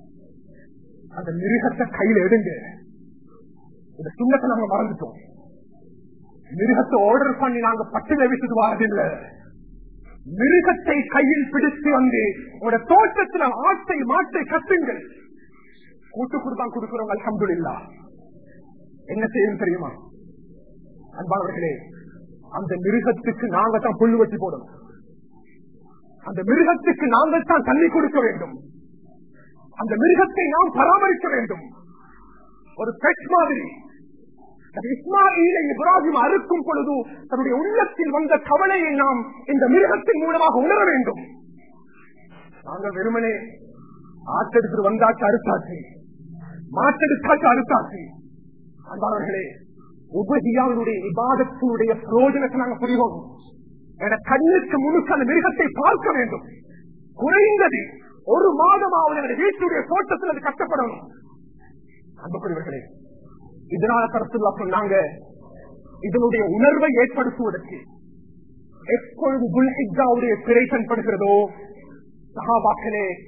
அந்த மிருகத்தை கையில எடுங்க இந்த சுண்ணத்தை நாங்க மறந்துட்டோம் மிருகத்தை ஆர்டர் பண்ணி நாங்க பட்டில விட்டுட்டு வரதில்ல மிருகத்தை கையில் பிடித்து வந்து உங்களோட தோட்டத்தில் ஆட்டை மாட்டை கட்டுங்கள் கூட்டு கொடுத்தான் கொடுக்கிறோம் அலமதுல்லா என்ன செய்யும் தெரியுமா அன்பானவர்களே அந்த மிருகத்துக்கு நாங்க தான் புல்லு வச்சு போடணும் அந்த மிருகத்துக்கு நாங்கள் தான் தண்ணி கொடுக்க வேண்டும் அந்த மிருகத்தை நாம் பராமரிக்க வேண்டும் ஒரு பெட் மாதிரி இஸ்மாயிலை இப்ராஹிம் அறுக்கும் பொழுது தன்னுடைய உள்ளத்தில் வந்த கவலையை நாம் இந்த மிருகத்தின் மூலமாக உணர வேண்டும் நாங்கள் வெறுமனே ஆட்டெடுத்து வந்தாச்சு அறுத்தாச்சு மாட்டெடுத்தாச்சு அறுத்தாச்சு அன்பாளர்களே உபதியாவுடைய விவாதத்தினுடைய பிரயோஜனத்தை நாங்கள் புரிவோம் என கண்ணுக்கு முழுக்க அந்த மிருகத்தை பார்க்க வேண்டும் குறைந்தது ஒரு மாதமாவது எனது வீட்டுடைய தோட்டத்தில் அது கட்டப்படணும் அன்புக்குரியவர்களே இதனால கருத்துல்லா சொன்னாங்க இதனுடைய உணர்வை ஏற்படுத்துவதற்கு எப்பொழுது குல்ஹிஜாவுடைய பிறை தென்படுகிறதோ சகாபாக்களே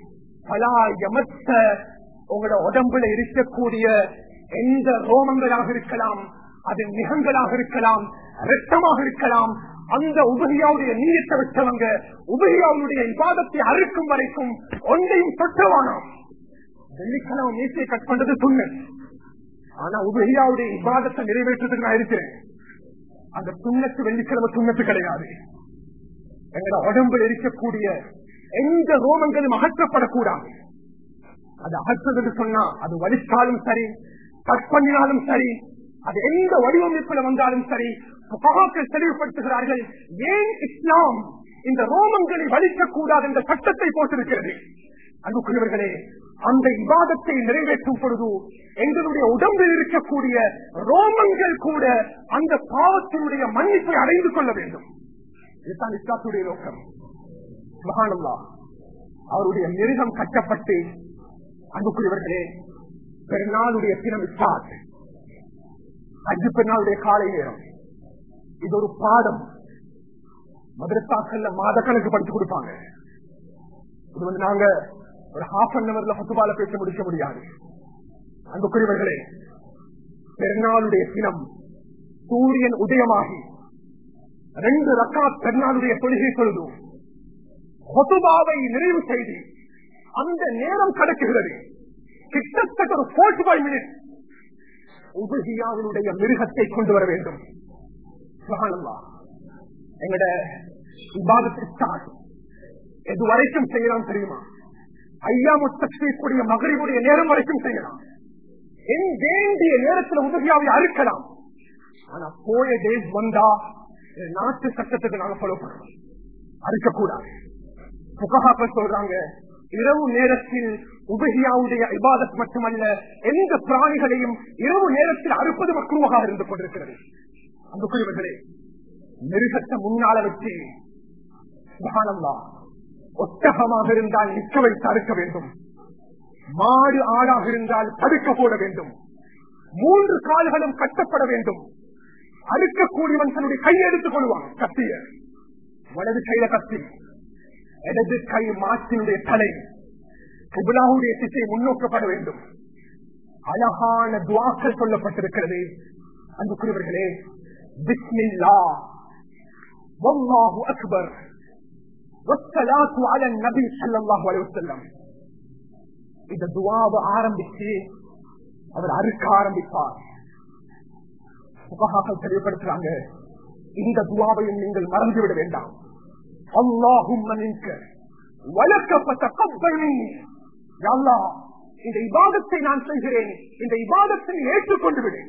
பலா எமத்த உங்களோட உடம்புல இருக்கக்கூடிய எந்த ரோமங்களாக இருக்கலாம் அது மிகங்களாக இருக்கலாம் ரத்தமாக இருக்கலாம் அந்த உபகியாவுடைய நீயத்தை விட்டவங்க உபகியாவுடைய விவாதத்தை அறுக்கும் வரைக்கும் ஒன்றையும் தொட்டவானாம் வெள்ளிக்கிழமை மீசையை கட் பண்றது துண்ணு ஆனா உபகியாவுடைய விவாதத்தை நிறைவேற்றுறதுக்கு நான் இருக்கிறேன் அந்த துண்ணத்து வெள்ளிக்கிழமை துண்ணத்து கிடையாது எங்களோட உடம்புல இருக்கக்கூடிய எந்த ரோமங்களும் அகற்றப்படக்கூடாது அது அகற்றது என்று சொன்னா அது வலித்தாலும் சரி கட் பண்ணினாலும் சரி அது எந்த வடிவமைப்புல வந்தாலும் சரி புகாக்கள் தெளிவுபடுத்துகிறார்கள் ஏன் இஸ்லாம் இந்த ரோமங்களை வலிக்கக் கூடாது என்ற சட்டத்தை போட்டிருக்கிறது அன்புக்குரியவர்களே அந்த விவாதத்தை நிறைவேற்றும் பொழுது எங்களுடைய உடம்பில் இருக்கக்கூடிய ரோமங்கள் கூட அந்த பாவத்தினுடைய மன்னிப்பை அடைந்து கொள்ள வேண்டும் இதுதான் இஸ்லாத்துடைய நோக்கம் சுபஹானல்லா அவருடைய மிருகம் கட்டப்பட்டு அன்புக்குரியவர்களே பெருநாளுடைய தினம் இஸ்லாத் அஞ்சு பெருநாளுடைய காலை நேரம் இது ஒரு பாடம் மதுரத்தாக்கள்ல மாத கணக்கு படிச்சு கொடுப்பாங்க இது வந்து நாங்க ஒரு ஹாஃப் அன் அவர்ல பத்துபால பேச முடிக்க முடியாது அன்புக்குரியவர்களே பெருநாளுடைய தினம் சூரியன் உதயமாகி ரெண்டு ரக்காத் பெருநாளுடைய தொழுகை சொல்லுதும் ஹொசுபாவை நிறைவு செய்து அந்த நேரம் கடக்குகிறது கிட்டத்தட்ட ஒரு போர்ட்டி ஃபைவ் மினிட் உபகியாவினுடைய மிருகத்தை கொண்டு வர வேண்டும் எங்கட விவாதத்தை ஸ்டார்ட் எது வரைக்கும் செய்யலாம் தெரியுமா ஐயா முத்தக்கூடிய மகளிருடைய நேரம் வரைக்கும் செய்யலாம் என் வேண்டிய நேரத்தில் உதவியாவை அறுக்கலாம் ஆனா போய டேஸ் வந்தா நாட்டு சட்டத்துக்கு நாங்க ஃபாலோ பண்ணணும் அறுக்கக்கூடாது புகஹாக்கள் சொல்றாங்க இரவு நேரத்தில் உபகியாவுடைய இபாதத் மட்டுமல்ல எந்த பிராணிகளையும் இரவு நேரத்தில் அறுப்பது மக்குருவாக இருந்து கொண்டிருக்கிறது அன்புக்குரியவர்களே மிருகத்தை முன்னால வச்சு சுபஹானல்லா ஒட்டகமாக இருந்தால் நிற்க வைத்து அறுக்க வேண்டும் மாடு ஆடாக இருந்தால் படுக்க போட வேண்டும் மூன்று கால்களும் கட்டப்பட வேண்டும் அறுக்கக்கூடியவன் தன்னுடைய கையை எடுத்துக் கொள்வான் கத்திய வலது கையில கத்தி இடது கை மாற்றினுடைய தலை குபுலாவுடைய திசை முன்னோக்கப்பட வேண்டும் அழகான துவாக்கள் சொல்லப்பட்டிருக்கிறது அன்புக்குரியவர்களே பிஸ்மில்லா வல்லாஹு அக்பர் والصلاة على النبي صلى الله عليه وسلم இந்த துவாவை ஆரம்பிச்சு அவர் அறுக்க ஆரம்பிப்பார் சுபகாக்கள் தெளிவுபடுத்துறாங்க இந்த துவாவையும் நீங்கள் மறந்துவிட வேண்டாம் அல்லாஹும் வழக்கப்பட்ட கப்பல் இந்த இபாதத்தை நான் செய்கிறேன் இந்த இபாதத்தை ஏற்றுக்கொண்டு விடு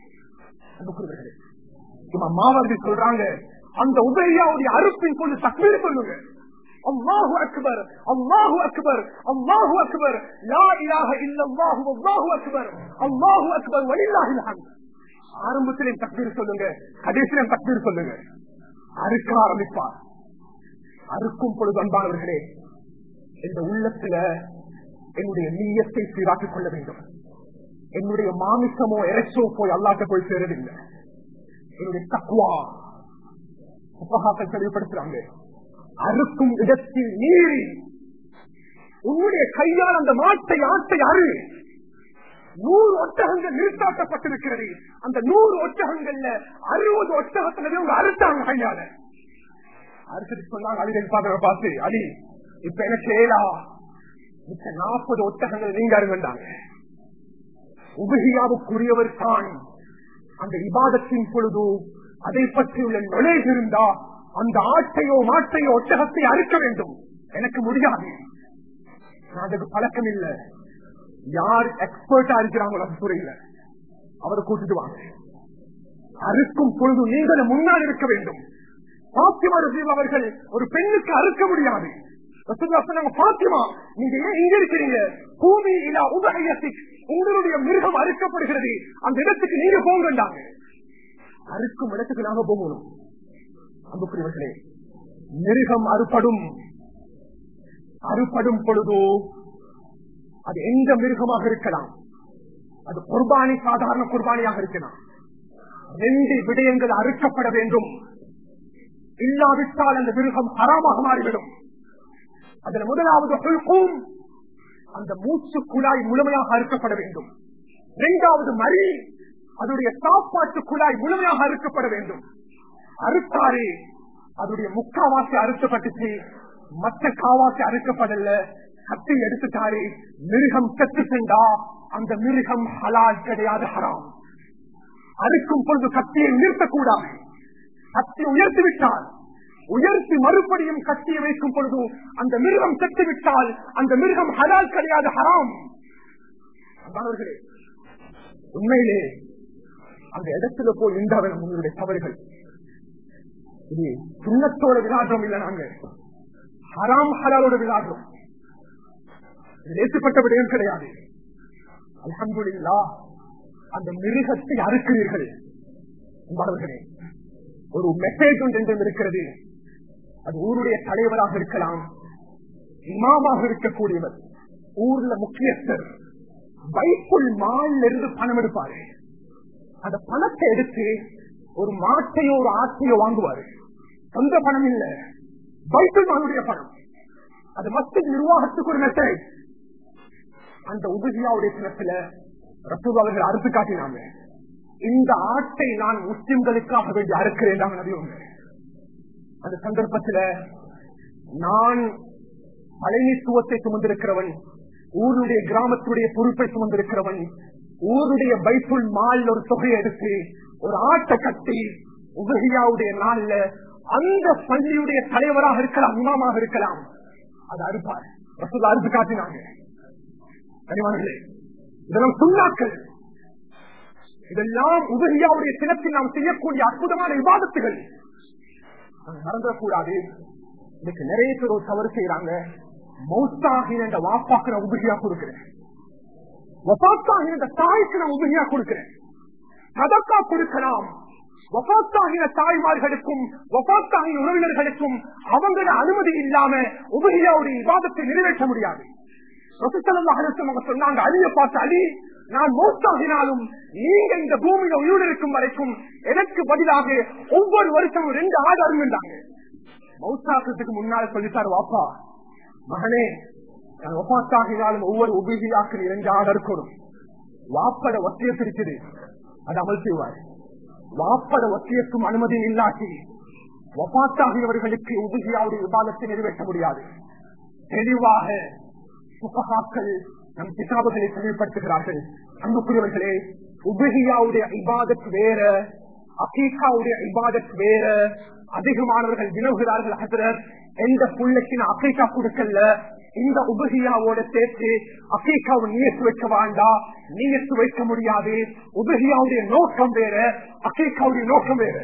மாவர்கள் சொல்றாங்க அந்த உபரியாவுடைய அறுப்பின் கொண்டு தக்மீர் சொல்லுங்க அல்லாஹு அக்பர் அல்லாஹு அக்பர் அல்லாஹு அக்பர் லா இலாஹ இல்லல்லாஹு அல்லாஹு அக்பர் அல்லாஹு அக்பர் வலில்லாஹில் ஹம்த் ஆரம்பத்திலையும் தக்பீர் சொல்லுங்க கடைசியிலும் தக்பீர் சொல்லுங்க அறுக்க ஆரம்பிப்பார் அறுக்கும் பொழுது அன்பானவர்களே இந்த உள்ளத்துல என்னுடைய நீயத்தை சீராக்கிக் கொள்ள வேண்டும் என்னுடைய மாமிசமோ இறைச்சோ போய் அல்லாட்ட போய் சேரவில்லை என்னுடைய தக்குவா உபகாக்கள் தெளிவுபடுத்துறாங்க அறுக்கும் இடத்தில் நீரி உன்னுடைய கையால் அந்த மாட்டை ஆட்டை அறு நூறு ஒட்டகங்கள் நிறுத்தாட்டப்பட்டிருக்கிறது அந்த நூறு ஒட்டகங்கள்ல அறுபது ஒட்டகத்தினரே உங்க அறுத்தாங்க கையால அறுத்துட்டு சொன்னாங்க அலிகள் பாத்திர பார்த்து அலி இப்ப எனக்கு ஏலா மிச்ச நாற்பது ஒட்டகங்கள் நீங்க அருங்கண்டாங்க உபகியாவுக்குரியவர் தான் அந்த விவாதத்தின் பொழுது அதை பற்றியுள்ள நுழைவு இருந்தா அந்த ஆட்டையோ மாட்டையோ ஒட்டகத்தை அறுக்க வேண்டும் எனக்கு முடியாது அதுக்கு பழக்கம் இல்லை யார் எக்ஸ்பர்ட்டா இருக்கிறாங்களோ அந்த துறையில அவரை கூட்டிட்டு வாங்க அறுக்கும் பொழுது நீங்களும் முன்னால் இருக்க வேண்டும் பாத்திமா ரசீல் அவர்கள் ஒரு பெண்ணுக்கு அறுக்க முடியாது பாத்திமா நீங்க ஏன் இங்க இருக்கிறீங்க பூமி இல்லா உதயத்தை உங்களுடைய மிருகம் அறுக்கப்படுகிறது அந்த இடத்துக்கு நீங்க போங்கண்டாங்க அறுக்கும் இடத்துக்கு நாங்க போகணும் அன்புக்குரியவர்களே மிருகம் அறுப்படும் அறுப்படும் பொழுதோ அது எந்த மிருகமாக இருக்கலாம் அது குர்பானி சாதாரண குர்பானியாக இருக்கலாம் ரெண்டு விடயங்கள் அறுக்கப்பட வேண்டும் இல்லாவிட்டால் அந்த மிருகம் ஹராமாக மாறிவிடும் அதுல முதலாவது ஹுல்கூம் அந்த மூச்சு குழாய் முழுமையாக அறுக்கப்பட வேண்டும் இரண்டாவது மறி அதனுடைய சாப்பாட்டு குழாய் முழுமையாக அறுக்கப்பட வேண்டும் அறுத்தாரு அதனுடைய முக்காவாசி அறுக்கப்பட்டுச்சு மற்ற காவாசி அறுக்கப்படல கத்தி எடுத்துட்டாரு மிருகம் செத்து சென்றா அந்த மிருகம் ஹலால் கிடையாது ஹராம் அறுக்கும் பொழுது கத்தியை நிறுத்தக்கூடாது கத்தி உயர்த்தி விட்டால் உயர்த்தி மறுபடியும் கத்தியை வைக்கும் பொழுது அந்த மிருகம் செத்து விட்டால் அந்த மிருகம் ஹலால் கிடையாது ஹராம் அன்பானவர்களே, உண்மையிலே அந்த இடத்துல போய் நின்றவன் உங்களுடைய தவறுகள் இது சுண்ணத்தோட விளாடுறோம் இல்ல நாங்க ஹராம் ஹலாலோட விளாடுறோம் இது ஏற்றுப்பட்ட விடயம் கிடையாது அல்ஹம்துலில்லா அந்த மிருகத்தை அறுக்கிறீர்கள் அன்பானவர்களே, ஒரு மெசேஜ் ஒன்று இருக்கிறது அது ஊருடைய தலைவராக இருக்கலாம் இமாமாக இருக்கக்கூடியவர் ஊர்ல முக்கியஸ்தர் பைக்குள் மால் இருந்து பணம் எடுப்பாரு அந்த பணத்தை எடுத்து ஒரு மாட்டையோ ஒரு ஆட்டையோ வாங்குவாரு சொந்த பணம் இல்ல பைக்குள் மாலுடைய பணம் அது மத்திய நிர்வாகத்துக்கு ஒரு மெசேஜ் அந்த உபதியாவுடைய சினத்துல ரசூல் அவர்கள் அறுத்து காட்டினாங்க இந்த ஆட்டை நான் முஸ்லிம்களுக்காக வேண்டி அறுக்கிறேன் தான் நபி உங்க அந்த சந்தர்ப்பத்துல நான் பழனித்துவத்தை சுமந்திருக்கிறவன் ஊருடைய கிராமத்துடைய பொறுப்பை சுமந்திருக்கிறவன் ஊருடைய பைப்புள் மால் ஒரு தொகையை எடுத்து ஒரு ஆட்டை கட்டி உபகியாவுடைய நாள்ல அந்த பள்ளியுடைய தலைவராக இருக்கலாம் இமாமாக இருக்கலாம் அது அறுப்பார் ரசூல் அறுத்து காட்டினாங்க கனிவானர்களே இதெல்லாம் சுண்ணாக்கள் இதெல்லாம் உபரியாவுடைய சினத்தில் நாம் செய்யக்கூடிய அற்புதமான விவாதத்துகள் மறந்துடக்கூடாது இன்னைக்கு நிறைய பேர் ஒரு தவறு செய்யறாங்க மௌத்தாகின இந்த வாப்பாக்கு நான் உபரியா கொடுக்கிறேன் வபாத்தாகின இந்த தாய்க்கு நான் உபரியா கொடுக்கிறேன் சதக்கா கொடுக்கலாம் வபாத்தாகின தாய்மார்களுக்கும் வபாத்தாகின உறவினர்களுக்கும் அவங்களோட அனுமதி இல்லாம உபரியாவுடைய விவாதத்தை நிறைவேற்ற முடியாது சொன்னாங்க அழிய பார்த்து அழி நான் மோஸ்டாகினாலும் நீங்க இந்த பூமியில உயிர் இருக்கும் வரைக்கும் எனக்கு பதிலாக ஒவ்வொரு வருஷமும் ரெண்டு ஆடு அருந்தாங்க மௌத்தாக்குறதுக்கு முன்னால சொல்லிட்டாரு வாப்பா மகனே நான் ஒப்பாத்தாகினாலும் ஒவ்வொரு உபயோகியாக்கு இரண்டு ஆடு இருக்கணும் வாப்பட ஒத்தியத்து இருக்குது அது அமல் செய்வார் வாப்பட ஒத்தியத்தும் அனுமதி இல்லாட்டி ஒப்பாத்தாகியவர்களுக்கு உபயோகியாவுடைய விவாதத்தை நிறைவேற்ற முடியாது தெளிவாக புகஹாக்கள் நம் கிதாபுகளை தெளிவுபடுத்துகிறார்கள் அன்புக்குரியவர்களே உபகியாவுடைய இபாதத் வேற அகீகாவுடைய இபாதத் வேற அதிகமானவர்கள் வினவுகிறார்கள் ஹசரத் எந்த புள்ளைக்கு நான் அக்கீகா கொடுக்கல இந்த உபகியாவோட சேர்த்து அக்கீகாவை நீயத்து வைக்க வேண்டாம் நீயத்து வைக்க முடியாது உபகியாவுடைய நோக்கம் வேற அக்கீகாவுடைய நோக்கம் வேற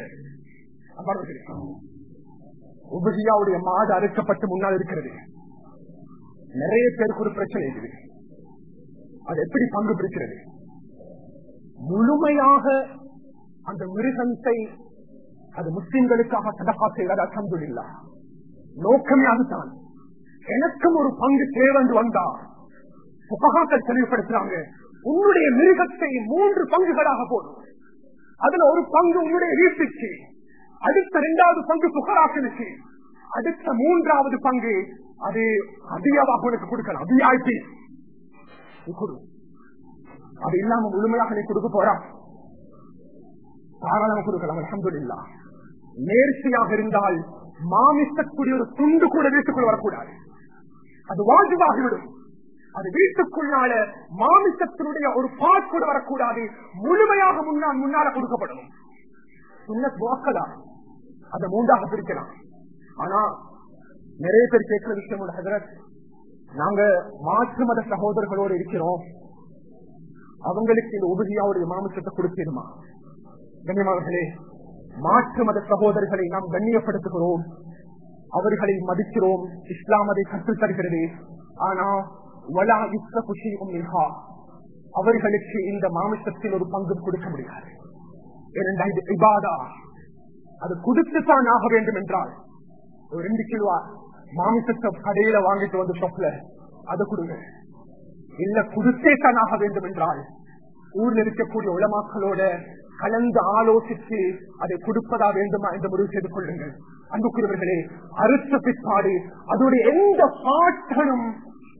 உபகியாவுடைய மாடு அறுக்கப்பட்டு முன்னால் இருக்கிறது நிறைய பேருக்கு ஒரு பிரச்சனை இருக்குது அது எப்படி பங்கு பிடிக்கிறது முழுமையாக அந்த மிருகத்தை அது முஸ்லிம்களுக்காக சதப்பா செய்வது அசந்துள்ளா நோக்கமே அதுதான் எனக்கும் ஒரு பங்கு தேவந்து வந்தா புகாக்கள் தெளிவுபடுத்துறாங்க உன்னுடைய மிருகத்தை மூன்று பங்குகளாக போடும் அதுல ஒரு பங்கு உன்னுடைய வீட்டுக்கு அடுத்த இரண்டாவது பங்கு புகராக்களுக்கு அடுத்த மூன்றாவது பங்கு அது அதிகமாக உனக்கு கொடுக்கலாம் விஐபி கொடு அது இல்லாம முழுமையாக நீ கொடுக்க போறா தாராளமாக கொடுக்கலாம் அலமதுல்லா நேர்ச்சியாக இருந்தால் மாமிசக்கூடிய ஒரு துண்டு கூட வீட்டுக்குள் வரக்கூடாது அது வாஜிவாகிவிடும் அது வீட்டுக்குள்ளால மாமிசத்தினுடைய ஒரு பாட் கூட வரக்கூடாது முழுமையாக முன்னால் முன்னால கொடுக்கப்படணும் சின்ன துவாக்கலாம் அதை மூன்றாக பிரிக்கலாம் ஆனா நிறைய பேர் கேட்கிற விஷயம் உள்ள ஹசரத் நாங்க மாற்று மத சகோதரர்களோடு இருக்கிறோம் அவங்களுக்கு இந்த உபதியாவுடைய மாமிசத்தை கொடுத்திடுமா கண்ணியமானவர்களே மாற்று மத சகோதரர்களை நாம் கண்ணியப்படுத்துகிறோம் அவர்களை மதிக்கிறோம் இஸ்லாம் அதை கற்றுத் தருகிறது ஆனா வலா இஸ்ல குஷியும் மிகா அவர்களுக்கு இந்த மாமிசத்தில் ஒரு பங்கு கொடுக்க முடியாது ஏனென்றா இது இபாதா அது கொடுத்துத்தான் ஆக வேண்டும் என்றால் ஒரு ரெண்டு கிலோ மாமிசத்தை கடையில வாங்கிட்டு வந்து ஷாப்ல அதை கொடுங்க இல்ல குடுத்தே தான் ஆக வேண்டும் என்றால் ஊர்ல இருக்கக்கூடிய உளமாக்களோட கலந்து ஆலோசித்து அதை கொடுப்பதா வேண்டுமா என்று முடிவு செய்து கொள்ளுங்கள் அன்புக்குரியவர்களே அறுத்த பிற்பாடு அதோடைய எந்த பாட்களும்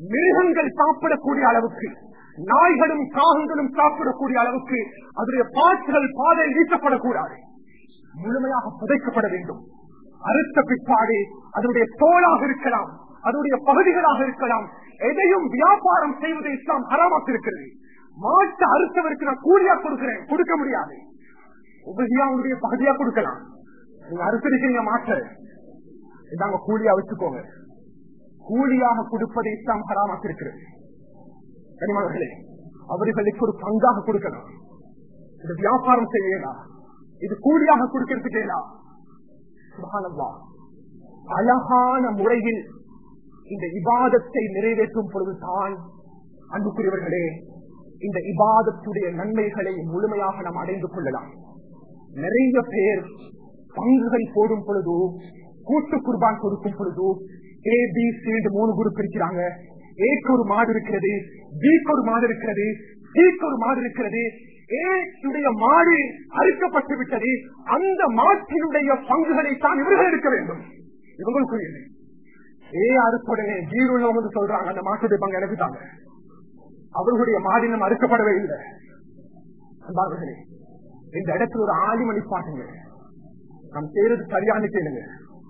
மிருகங்கள் சாப்பிடக்கூடிய அளவுக்கு நாய்களும் காகங்களும் சாப்பிடக்கூடிய அளவுக்கு அதனுடைய பாட்டுகள் பாதை வீசப்படக்கூடாது முழுமையாக புதைக்கப்பட வேண்டும் அறுத்த பிற்பாடு அதனுடைய தோளாக இருக்கலாம் அதனுடைய பகுதிகளாக இருக்கலாம் எதையும் வியாபாரம் செய்வதை இஸ்லாம் ஹராமாக்கிருக்கிறது மாட்டு அறுத்தவருக்கு நான் கூலியா கொடுக்கிறேன் கொடுக்க முடியாது உபதியாவுடைய பகுதியா கொடுக்கலாம் நீங்க அறுத்திருக்கிறீங்க மாற்ற இதாங்க கூலியா வச்சுக்கோங்க கூலியாக கொடுப்பதை இஸ்லாம் ஹராமாக்கிருக்கிறது கனிமர்களே அவர்களுக்கு ஒரு பங்காக கொடுக்கலாம் இது வியாபாரம் செய்யலாம் இது கூலியாக கொடுக்கிறதுக்கு சுபஹானல்லாஹ். அழகான முறையில் இந்த இபாதத்தை நிறைவேற்றும் பொழுதுதான் அன்புக்குரியவர்களே இந்த இபாதத்துடைய நன்மைகளை முழுமையாக நாம் அடைந்து கொள்ளலாம் நிறைய பேர் பங்குகள் போடும் பொழுது கூட்டு குர்பான் கொடுக்கும் பொழுது ஏ பி சி மூணு குரூப் இருக்கிறாங்க ஏக்கு ஒரு மாடு இருக்கிறது பிக்கு ஒரு மாடு இருக்கிறது சிக்கு ஒரு மாடு இருக்கிறது ஏடைய மாடு அறுக்கப்பட்டு விட்டது அந்த மாட்டினுடைய பங்குகளை தான் இவர்கள் எடுக்க வேண்டும் இவங்களுக்குரியது ஏ அறுப்புடனே ஜீரோல வந்து சொல்றாங்க அந்த மாட்டுடைய பங்கு எனக்கு தாங்க அவர்களுடைய மாடினம் அறுக்கப்படவே இல்லை அன்பார்களே இந்த இடத்துல ஒரு ஆலிமணி பாட்டுங்க நாம் செய்யறது சரியான கேளுங்க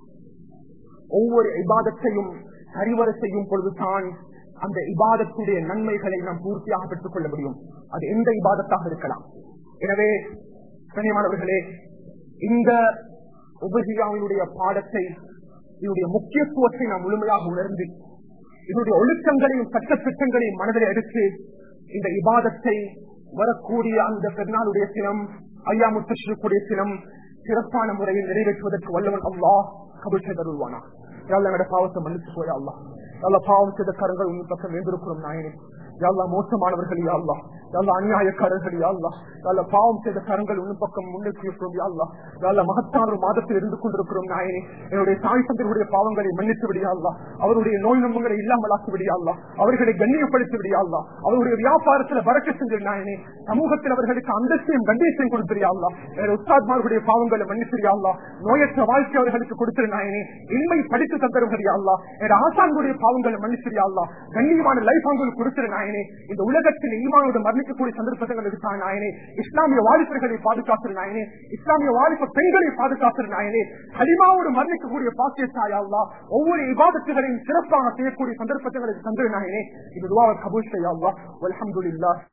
ஒவ்வொரு இபாதத்தையும் சரிவர செய்யும் பொழுதுதான் அந்த இபாதத்துடைய நன்மைகளை நாம் பூர்த்தியாக பெற்றுக் கொள்ள முடியும் அது எந்த இபாதத்தாக இருக்கலாம் எனவே கண்ணியமானவர்களே இந்த உபஜியாவினுடைய பாடத்தை இதனுடைய முக்கியத்துவத்தை நாம் முழுமையாக உணர்ந்து இதனுடைய ஒழுக்கங்களையும் சட்ட திட்டங்களையும் மனதில் எடுத்து இந்த இபாதத்தை வரக்கூடிய அந்த பெருநாளுடைய தினம் ஐயா முத்தக்கூடிய தினம் சிறப்பான முறையில் நிறைவேற்றுவதற்கு வல்லவன் அல்லா கபிழ்ச்சி தருவானா எங்களோட பாவத்தை மன்னிச்சு போயா அல்லா எல்லா பாவம் செய்த கரங்கள் உங்கள் பக்கம் வேண்டிருக்கிறோம் நாயனே எல்லா மோசமானவர்கள் யாழ்லா எல்லா அநியாயக்காரர்கள் யாழ்லா எல்லா பாவம் செய்த கரங்கள் உன் பக்கம் முன்னேற்றி இருக்கிறோம் யாழ்லா எல்லா மகத்தான ஒரு மாதத்தில் இருந்து கொண்டிருக்கிறோம் நாயனே என்னுடைய தாய் தந்தருடைய பாவங்களை மன்னித்து விடியாள்லா அவருடைய நோய் நம்பங்களை இல்லாமலாக்கி விடியாள்லா அவர்களை கண்ணியப்படுத்தி விடியாள்லா அவருடைய வியாபாரத்தில் வரக்க செஞ்ச நாயனே சமூகத்தில் அவர்களுக்கு அந்தஸ்தையும் கண்டியத்தையும் கொடுத்திரியாள்லா என்னுடைய உஸ்தாத்மார்களுடைய பாவங்களை மன்னித்திரியாள்லா நோயற்ற வாழ்க்கை அவர்களுக்கு கொடுத்திரு நாயனே இன்மை படித்து தந்தவர்கள் யாழ்லா என்னுடைய ஆசான்களுடைய பாவங்களை மன்னித்திரியாள்லா கண்ணியமான லைஃப் அவங்களுக்கு கொடுத்திரு நாயனே இந்த உலகத்தில் ஈமானோடு மரணிக்கக்கூடிய சந்தர்ப்பங்கள் இருக்கான் நாயனே இஸ்லாமிய வாலிபர்களை பாதுகாத்து நாயனே இஸ்லாமிய வாலிப பெண்களை பாதுகாத்து நாயனே கலிமாவோடு மரணிக்கக்கூடிய பாக்கியத்தாயாள்லா ஒவ்வொரு இபாதத்துகளையும் சிறப்பாக செய்யக்கூடிய சந்தர்ப்பங்களை தந்திரு நாயனே இது துவாவை கபூல் செய்யாள்லா அல்ஹம்துலில்லாஹ்